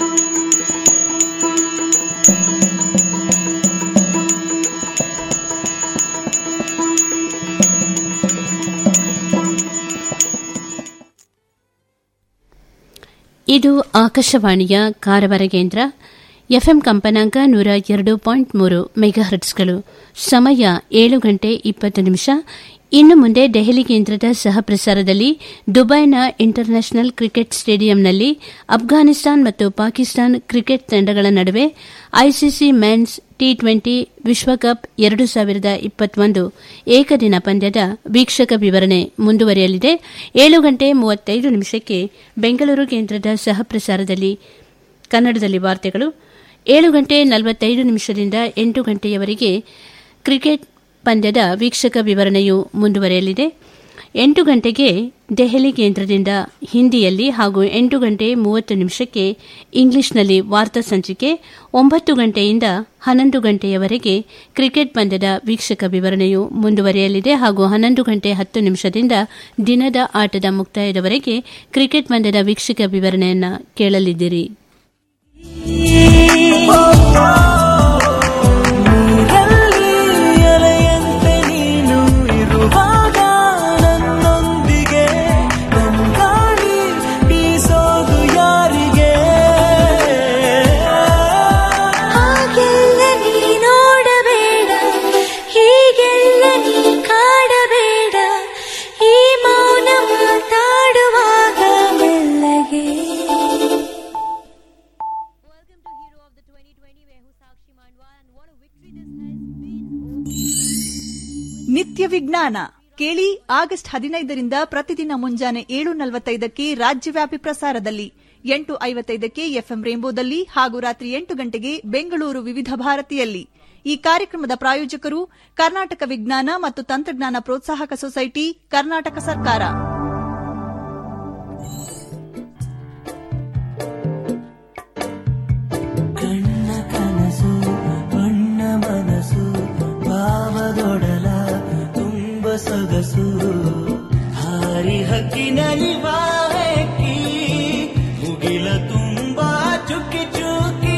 ಇದು ಆಕಾಶವಾಣಿಯ ಕಾರವಾರ ಕೇಂದ್ರ ಎಫ್ಎಂ ಕಂಪನಾಂಕ ನೂರ ಎರಡು ಪಾಯಿಂಟ್ ಮೂರು ಮೆಗಾಹರ್ಟ್ಸ್ಗಳು ಸಮಯ ಏಳು ಗಂಟೆ ಇಪ್ಪತ್ತು ನಿಮಿಷ ಇನ್ನು ಮುಂದೆ ದೆಹಲಿ ಕೇಂದ್ರದ ಸಹ ಪ್ರಸಾರದಲ್ಲಿ ದುಬೈನ ಇಂಟರ್ನ್ಯಾಷನಲ್ ಕ್ರಿಕೆಟ್ ಸ್ಟೇಡಿಯಂನಲ್ಲಿ ಅಫ್ಘಾನಿಸ್ತಾನ್ ಮತ್ತು ಪಾಕಿಸ್ತಾನ್ ಕ್ರಿಕೆಟ್ ತಂಡಗಳ ನಡುವೆ ಐಸಿಸಿ ಮೆನ್ಸ್ ಟಿ ಟ್ವೆಂಟಿ ವಿಶ್ವಕಪ್ ಎರಡು ಸಾವಿರದ ಇಪ್ಪತ್ತೊಂದು ಏಕದಿನ ಪಂದ್ಯದ ವೀಕ್ಷಕ ವಿವರಣೆ ಮುಂದುವರಿಯಲಿದೆ ಏಳು ಗಂಟೆ ಮೂವತ್ತೈದು ನಿಮಿಷಕ್ಕೆ ಬೆಂಗಳೂರು ಕೇಂದ್ರದ ಸಹ ಪ್ರಸಾರದಲ್ಲಿ ಕನ್ನಡದಲ್ಲಿ ವಾರ್ತೆಗಳು ಏಳು ಗಂಟೆ ನಲವತ್ತೈದು ನಿಮಿಷದಿಂದ ಎಂಟು ಗಂಟೆಯವರೆಗೆ ಕ್ರಿಕೆಟ್ ಪಂದ್ಯದ ವೀಕ್ಷಕ ವಿವರಣೆಯು ಮುಂದುವರೆಯಲಿದೆ ಎಂಟು ಗಂಟೆಗೆ ದೆಹಲಿ ಕೇಂದ್ರದಿಂದ ಹಿಂದಿಯಲ್ಲಿ ಹಾಗೂ ಎಂಟು ಗಂಟೆ ಮೂವತ್ತು ನಿಮಿಷಕ್ಕೆ ಇಂಗ್ಲಿಷ್ನಲ್ಲಿ ವಾರ್ತಾ ಸಂಚಿಕೆ ಒಂಬತ್ತು ಗಂಟೆಯಿಂದ ಹನ್ನೊಂದು ಗಂಟೆಯವರೆಗೆ ಕ್ರಿಕೆಟ್ ಪಂದ್ಯದ ವೀಕ್ಷಕ ವಿವರಣೆಯು ಮುಂದುವರೆಯಲಿದೆ ಹಾಗೂ ಹನ್ನೊಂದು ಗಂಟೆ ಹತ್ತು ನಿಮಿಷದಿಂದ ದಿನದ ಆಟದ ಮುಕ್ತಾಯದವರೆಗೆ ಕ್ರಿಕೆಟ್ ಪಂದ್ಯದ ವೀಕ್ಷಕ ವಿವರಣೆಯನ್ನು ಕೇಳಲಿದ್ದೀರಿ ಅಲೆಯಂತೆ ನೀನು ಇರುವಾಗ ನನ್ನೊಂದಿಗೆ ನನ್ಗಾಳಿ ಬೀಸೋದು ಯಾರಿಗೆ ಹಾಗೆಲ್ಲ ನೀ ನೋಡಬೇಡ ಹೀಗೆಲ್ಲ ನೀ ಕಾಡಬೇಡ ಈ ಮೌನ ಮಾತಾಡುವಾಗ ಮೆಲ್ಲಗೆ ನಿತ್ಯ ವಿಜ್ಞಾನ ಕೇಳಿ ಆಗಸ್ಟ್ ಹದಿನೈದರಿಂದ ಪ್ರತಿದಿನ ಮುಂಜಾನೆ ಏಳು ನಲವತ್ತೈದಕ್ಕೆ ರಾಜ್ಯವ್ಯಾಪಿ ಪ್ರಸಾರದಲ್ಲಿ ಎಂಟು ಐವತ್ತೈದಕ್ಕೆ ಎಫ್ಎಂ ರೇಂಬೋದಲ್ಲಿ ಹಾಗೂ ರಾತ್ರಿ ಎಂಟು ಗಂಟೆಗೆ ಬೆಂಗಳೂರು ವಿವಿಧ ಭಾರತಿಯಲ್ಲಿ ಈ ಕಾರ್ಯಕ್ರಮದ ಪ್ರಾಯೋಜಕರು ಕರ್ನಾಟಕ ವಿಜ್ಞಾನ ಮತ್ತು ತಂತ್ರಜ್ಞಾನ ಪ್ರೋತ್ಸಾಹಕ ಸೊಸೈಟಿ ಕರ್ನಾಟಕ ಸರ್ಕಾರ ಕಣ್ಣ ಕನಸು ಬಣ್ಣ ಮನಸ್ಸು ಭಾವದೊಡಲ ತುಂಬ ಸೊಗಸು ಹಾರಿ ಹಕ್ಕಿನಲಿವಾಕಿ ಮುಗಿಲ ತುಂಬ ಚುಕ್ಕಿ ಚುಕ್ಕಿ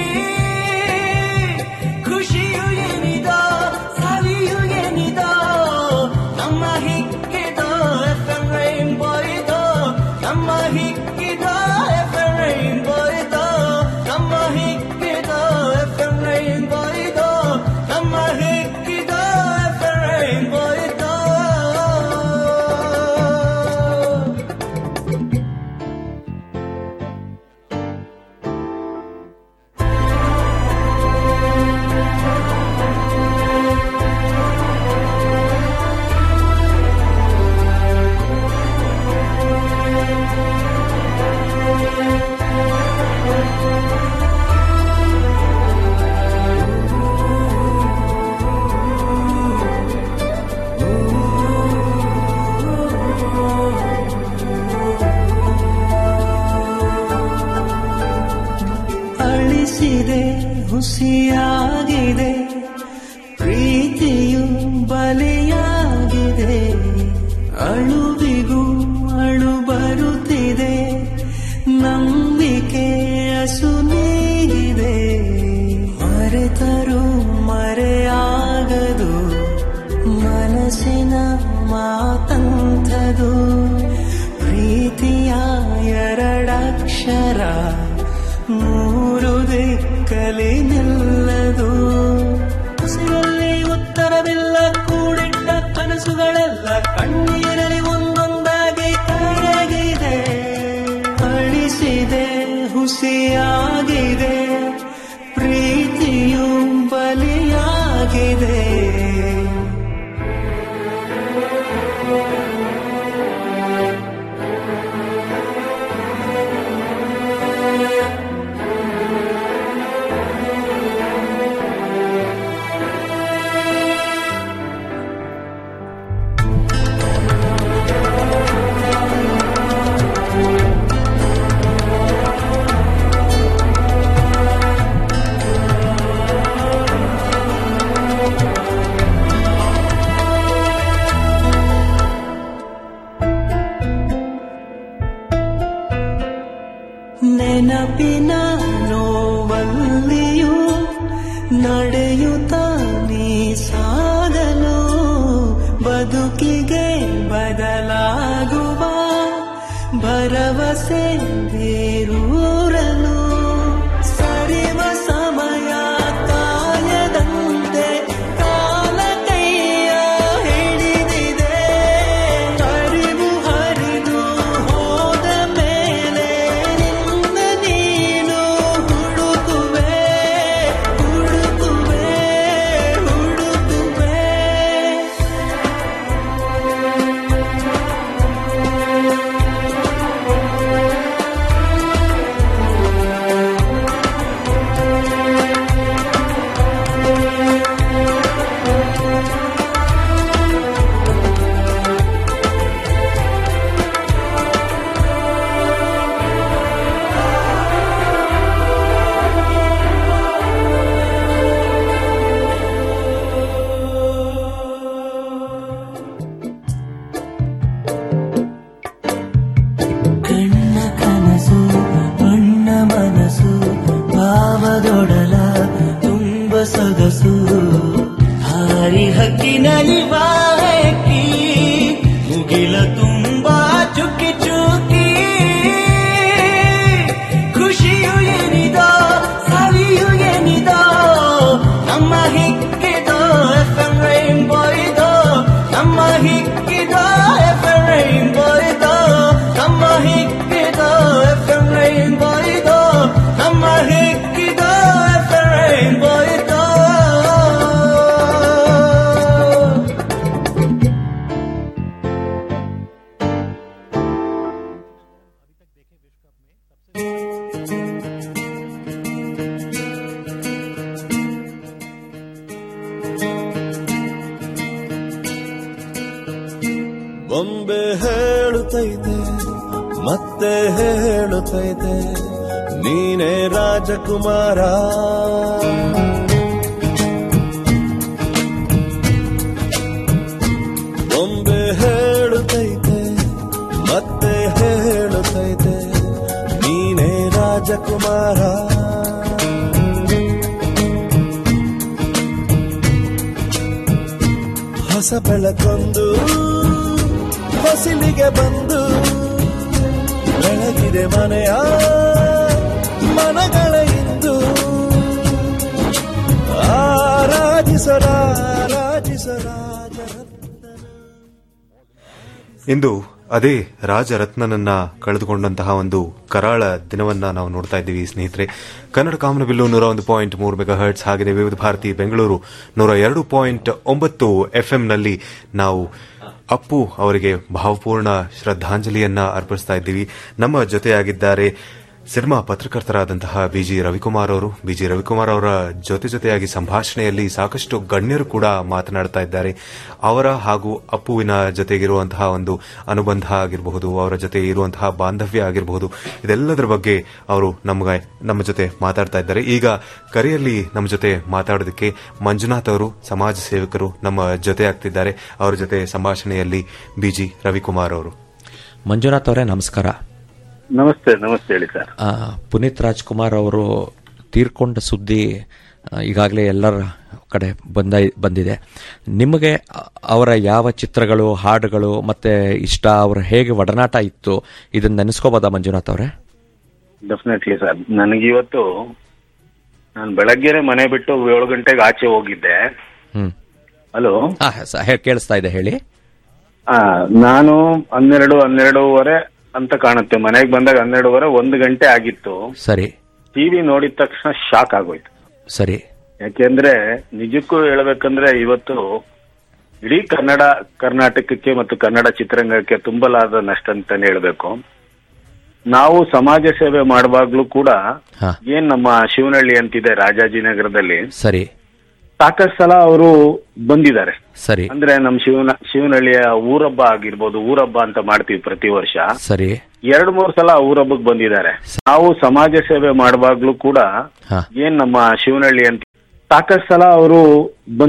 ಖುಷಿಯು ಏನಿದೋ ಸವಿಯು ಏನಿದೋ ನಮ್ಮ ಹಿಕ್ಕಿದೋ ಎಫ್ ಎಂ ರೈನ್ಬೋ ಇದೋ ನಮ್ಮ ಹಿಕ್ಕಿದೋ ಎಫ್ ಎಂ ರೈನ್ಬೋ ಇದೋ ನಮ್ಮ ಹಿಕ್ಕಿದೋ ಎಫ್ ಎಂ ರೈನ್ಬೋ ಇದೋ ನಮ್ಮ ಹಿಕ್ಕಿದೋ ಎಫ್ ಎಂ ರೈನ್ಬೋ ಇದೋ ಅಳಿಸಿದೆ ಹುಸಿಯಾಗಿದೆ ಪ್ರೀತಿಯು ಬಲಿಯಾಗಿದೆ ಅಳುವಿಗೂ ಅಳು ಬರುತ್ತಿದೆ ನಂಬಿಕೆ ಅಸುನೀಗಿದೆ ಮರೆತರು ಮರೆಯಾಗದು ಮನಸ್ಸಿನ ಮಾತಂಥದು ಪ್ರೀತಿಯ ಎರಡಕ್ಷರ ಮೂರು ದಿಕ್ಕಲಿ ನಿಲ್ಲದು ಉಸಿರಲ್ಲಿ ಉತ್ತರವಿಲ್ಲ ಕೂಡಿಟ್ಟ ಕನಸುಗಳೆಲ್ಲ ಕಣ್ಣೀರಲ್ಲಿ ಒಂದೊಂದಾಗಿ ಕರಗಿದೆ ಬಲಿಯಾಗಿದೆ ಪ್ರೀತಿಯು ಬಲಿಯಾಗಿದೆ ನೆನಪಿನ ನೋವಲ್ಲಿಯೂ ನಡೆಯುತ್ತ ನೀ ಸಾಗಲು ಬದುಕಿಗೆ ಬದಲಾಗುವ ಭರವಸೆ ಬೇರೂರಲು ಸರಿವ ಸಮಯ ಕಾಯದಂತೆ ಕಾಲ ಕೈಯ ಹಿಡಿದಿದೆ ಅರಿವು ಹರಿದು ಹೋದ ಮೇಲೆ ನಿನ್ನ ನೀನು ಹುಡುಕುವೆ ಹುಡುಕುವೆ ಹುಡುಕುವೆ ಕಣ್ಣ ಕನಸು ಬಣ್ಣ ಮನಸ್ಸು ಭಾವದೊಡಲ ತುಂಬ ಸೊಗಸು ಹಾರಿ ಹಕ್ಕಿನಲ್ಲಿ ಬಾಕಿ ಮುಗಿಲ ತುಂಬಾ ಚುಕ್ಕಿ ಚುಕ್ಕಿ ಖುಷಿಯು ಏನಿದೋ ಸವಿಯು ಏನಿದೋ ನಮ್ಮ ಹಿಕ್ಕಿದೋ ಎಫ್ ಎಂ ರೈನ್ಬೋ ಇದೋ ನಮ್ಮ ಹಿಕ್ಕಿದೋ ಎಫ್ ಎಂ ರೈನ್ಬೋ ಇದೋ ನಮ್ಮ ಹಿಕ್ಕಿದೋ ಎಫ್ ಎಂ ರೈನ್ಬೋ ಇದೋ ನಮ್ಮ ಹಿಕ್ಕಿದೋ ಎಫ್ ಎಂ ರೈನ್ಬೋ ಇದೋ ಬೊಂಬೆ ಹೇಳುತ್ತೈತೆ ಮತ್ತೆ ಹೇಳುತ್ತೈತೆ ನೀನೇ ರಾಜಕುಮಾರ ಬೊಂಬೆ ಹೇಳುತ್ತೈತೆ ಮತ್ತೆ ಹೇಳುತ್ತೈತೆ ನೀನೇ ರಾಜಕುಮಾರ ಹೊಸ ಬೆಳಕೊಂದು ಹೊಸಿಲಿಗೆ ಬಂದು ಬೆಳಗಿದೆ ಮನೆಯ ಮನಗಳ ಇಂದು ಆರಾಧಿಸರ ಆರಾಧಿಸರ ಇಂದು ಅದೇ ರಾಜರತ್ನನನ್ನ ಕಳೆದುಕೊಂಡಂತಹ ಒಂದು ಕರಾಳ ದಿನವನ್ನ ನಾವು ನೋಡ್ತಾ ಇದ್ದೀವಿ ಸ್ನೇಹಿತರೆ ಕನ್ನಡ ಕಾಮನಬಿಲ್ಲು ನೂರ ಒಂದು ಪಾಯಿಂಟ್ ಮೂರು ಮೆಗಾ ಹರ್ಟ್ಸ್ ಹಾಗೆಯೇ ವಿವಿಧ ಭಾರತಿ ಬೆಂಗಳೂರು ನೂರ ಎರಡು ಪಾಯಿಂಟ್ ಒಂಬತ್ತು ಎಫ್ಎಂನಲ್ಲಿ ನಾವು ಅಪ್ಪು ಅವರಿಗೆ ಭಾವಪೂರ್ಣ ಶ್ರದ್ಧಾಂಜಲಿಯನ್ನ ಅರ್ಪಿಸ್ತಾ ಇದ್ದೀವಿ ನಮ್ಮ ಜೊತೆಯಾಗಿದ್ದಾರೆ ಸಿನಿಮಾ ಪತ್ರಕರ್ತರಾದಂತಹ ಬಿಜಿ ರವಿಕುಮಾರ್ ಅವರು ಬಿಜಿ ರವಿಕುಮಾರ್ ಅವರ ಜೊತೆ ಜೊತೆಯಾಗಿ ಸಂಭಾಷಣೆಯಲ್ಲಿ ಸಾಕಷ್ಟು ಗಣ್ಯರು ಕೂಡ ಮಾತನಾಡ್ತಾ ಇದ್ದಾರೆ ಅವರ ಹಾಗೂ ಅಪ್ಪುವಿನ ಜೊತೆಗಿರುವಂತಹ ಒಂದು ಅನುಬಂಧ ಆಗಿರಬಹುದು ಅವರ ಜೊತೆ ಇರುವಂತಹ ಬಾಂಧವ್ಯ ಆಗಿರಬಹುದು ಇದೆಲ್ಲದರ ಬಗ್ಗೆ ಅವರು ನಮಗೆ ನಮ್ಮ ಜೊತೆ ಮಾತಾಡ್ತಾ ಇದ್ದಾರೆ ಈಗ ಕರೆಯಲ್ಲಿ ನಮ್ಮ ಜೊತೆ ಮಾತಾಡೋದಕ್ಕೆ ಮಂಜುನಾಥ್ ಅವರು ಸಮಾಜ ಸೇವಕರು ನಮ್ಮ ಜೊತೆ ಆಗ್ತಿದ್ದಾರೆ ಅವರ ಜೊತೆ ಸಂಭಾಷಣೆಯಲ್ಲಿ ಬಿಜಿ ರವಿಕುಮಾರ್ ಅವರು ಮಂಜುನಾಥ್ ಅವರೇ ನಮಸ್ಕಾರ ನಮಸ್ತೆ ನಮಸ್ತೆ ಹೇಳಿ ಸರ್ ಆ, ಪುನೀತ್ ರಾಜ್ಕುಮಾರ್ ಅವರು ತೀರ್ಕೊಂಡ ಸುದ್ದಿ ಈಗಾಗಲೇ ಎಲ್ಲರ ಕಡೆ ಬಂದ ಬಂದಿದೆ ನಿಮಗೆ ಅ- ಅವರ ಯಾವ ಚಿತ್ರಗಳು ಹಾಡುಗಳು ಮತ್ತೆ ಇಷ್ಟ ಅವರ ಹೇಗೆ ಒಡನಾಟ ಇತ್ತು ಇದನ್ನ ನೆನೆಸ್ಕೋಬೋದಾ ಮಂಜುನಾಥ್ ಅವರೇ ಡೆಫಿನೆಟ್ಲಿ ಸರ್ ನನಗಿವತ್ತು ನಾನು ಬೆಳಗ್ಗೆನೆ ಮನೆ ಬಿಟ್ಟು ಏಳು ಗಂಟೆಗೆ ಆಚೆ ಹೋಗಿದ್ದೆ ಹ್ಮ್ ಹಲೋ ಆ, ಸ- ಹೇ- ಕೇಳಿಸ್ತಾ ಇದೆ ಹೇಳಿ ಆ, ನಾನು ಹನ್ನೆರಡು ಹನ್ನೆರಡೂವರೆ ಅಂತ ಕಾಣುತ್ತೆ ಮನೆಗೆ ಬಂದಾಗ ಹನ್ನೆರಡೂವರೆ ಒಂದು ಗಂಟೆ ಆಗಿತ್ತು ಸರಿ ಟಿವಿ ನೋಡಿದ ತಕ್ಷಣ ಶಾಕ್ ಆಗೋಯ್ತು ಸರಿ ಯಾಕೆಂದ್ರೆ ನಿಜಕ್ಕೂ ಹೇಳ್ಬೇಕಂದ್ರೆ ಇವತ್ತು ಇಡೀ ಕನ್ನಡ ಕರ್ನಾಟಕಕ್ಕೆ ಮತ್ತು ಕನ್ನಡ ಚಿತ್ರರಂಗಕ್ಕೆ ತುಂಬಲಾದ ನಷ್ಟ ಅಂತಾನೆ ಹೇಳ್ಬೇಕು ನಾವು ಸಮಾಜ ಸೇವೆ ಮಾಡುವಾಗ್ಲೂ ಕೂಡ ಹಾ. ಏನ್ ನಮ್ಮ ಶಿವನಹಳ್ಳಿ ಅಂತಿದೆ ರಾಜಾಜಿನಗರದಲ್ಲಿ ಸರಿ ಸಾಕಷ್ಟು ಸಲ ಅವರು ಬಂದಿದ್ದಾರೆ ಸರಿ ಅಂದ್ರೆ ನಮ್ ಶಿವನ ಶಿವನಹಳ್ಳಿಯ ಊರಬ್ಬ ಆಗಿರ್ಬೋದು ಊರಬ್ಬ ಅಂತ ಮಾಡ್ತೀವಿ ಪ್ರತಿ ವರ್ಷ ಸರಿ ಎರಡ್ ಮೂರ್ ಸಲ ಊರಬ್ಬಕ್ ಬಂದಿದ್ದಾರೆ ನಾವು ಸಮಾಜ ಸೇವೆ ಮಾಡುವಾಗ್ಲೂ ಕೂಡ ಹಾ. ಏನ್ ನಮ್ಮ ಶಿವನಹಳ್ಳಿ ಅಂತ ಸಾಕಷ್ಟು ಸಲ ಅವರು